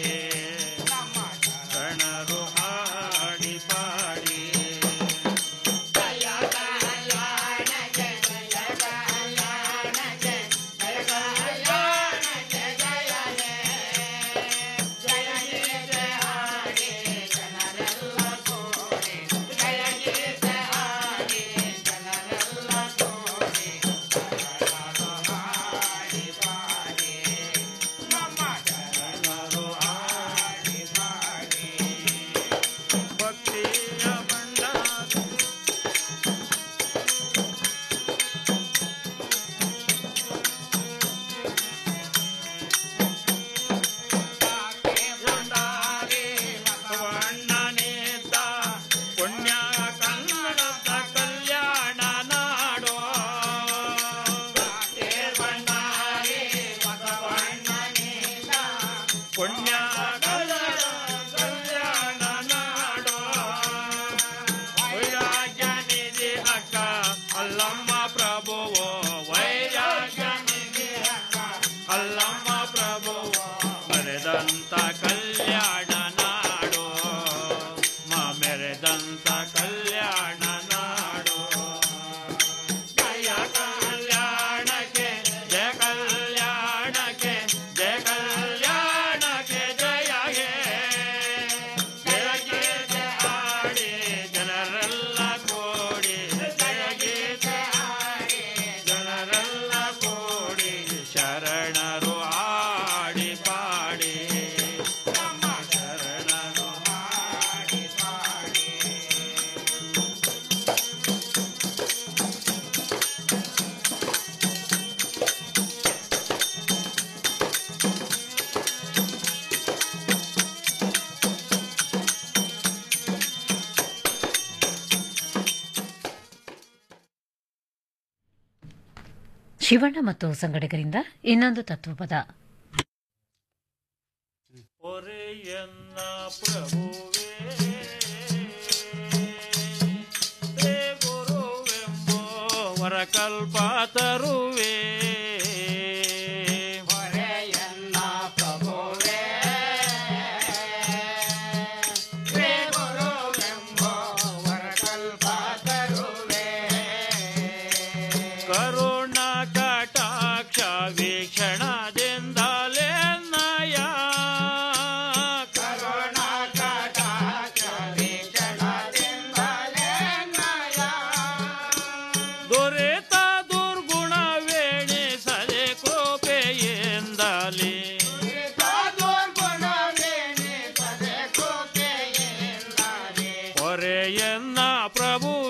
S6: ಶರಣರು ಹಾಡಿ ಪಾಡಿ ಭಕ್ತಿಯ ಭಂಡಾರ ಬಸವಣ್ಣನಿದ್ದ ಪುಣ್ಯ ಕನ್ನಡದ ಕಲ್ಯಾಣ ನಾಡೋ ಪುಣ್ಯ ಕನ್ನಡ ಕಲ್ಯಾಣ ನಾಡೋ ವೈರಾಗ್ಯ ನಿಧಿ ಅಕ್ಕ ಅಲ್ಲಮ್ಮ ಪ್ರಭುವೋ ವೈರಾಗ್ಯ ನಿಧಿ ಅಕ್ಕ ಅಲ್ಲಮ್ಮ ಪ್ರಭುವೋ ಮೆರೆದಂತ ಕಲ್ಯಾಣ ನಾಡು ಮಾ ಮೆರೆದಂತ ಕಲ್ಯಾಣ ನಾಡು ಜಯ ಕಲ್ಯಾಣಕ್ಕೆ ಜಯ ಕಲ್ಯಾಣಕ್ಕೆ ಜಯ ಕಲ್ಯಾಣಕ್ಕೆ ಜಯ ಹೇ ಜಯ ಗೀತೆ ಹಾಡಿ ಜನರೆಲ್ಲ ಕೋಡಿ ಜಯ ಗೀತೆ ಹಾಡಿ ಜನರೆಲ್ಲ ಕೋಡಿ ಶರಣರು ಹಾಡಿ ಪಾಡಿ ನಮ್ಮ ಶರಣರು ಹಾಡಿ ಪಾಡಿ
S3: ಶಿವಣ್ಣ ಮತ್ತು ಸಂಗಡಿಗರಿಂದ ಇನ್ನೊಂದು ತತ್ವಪದ
S6: ಒರೆಯನ್ನ ಪ್ರಭುವೇ ಶ್ರೀ ಗುರುವೆಂಬೋ ವರಕಲ್ಪ ತರುವೆ ಒರೆಯನ್ನ ಪ್ರಭುವೇ ಶ್ರೀ ಗುರುವೆಂಬೋ ವರಕಲ್ಪ ತರುವೆ ಕರುಣ ಕಟಾಕ್ಷ ವೀಕ್ಷಣದಿಂದಲೇ ನಯ ಕರುಣ ಕಟಾಕ್ಷ ವೀಕ್ಷಣದಿಂದಲೇ ನಯ ದೊರೆತ ದುರ್ಗುಣ ವೇಣಿಸದೆ ಕೃಪೆಯಿಂದಲೇ ಹೊರೆಯನ್ನ ಪ್ರಭುವೆ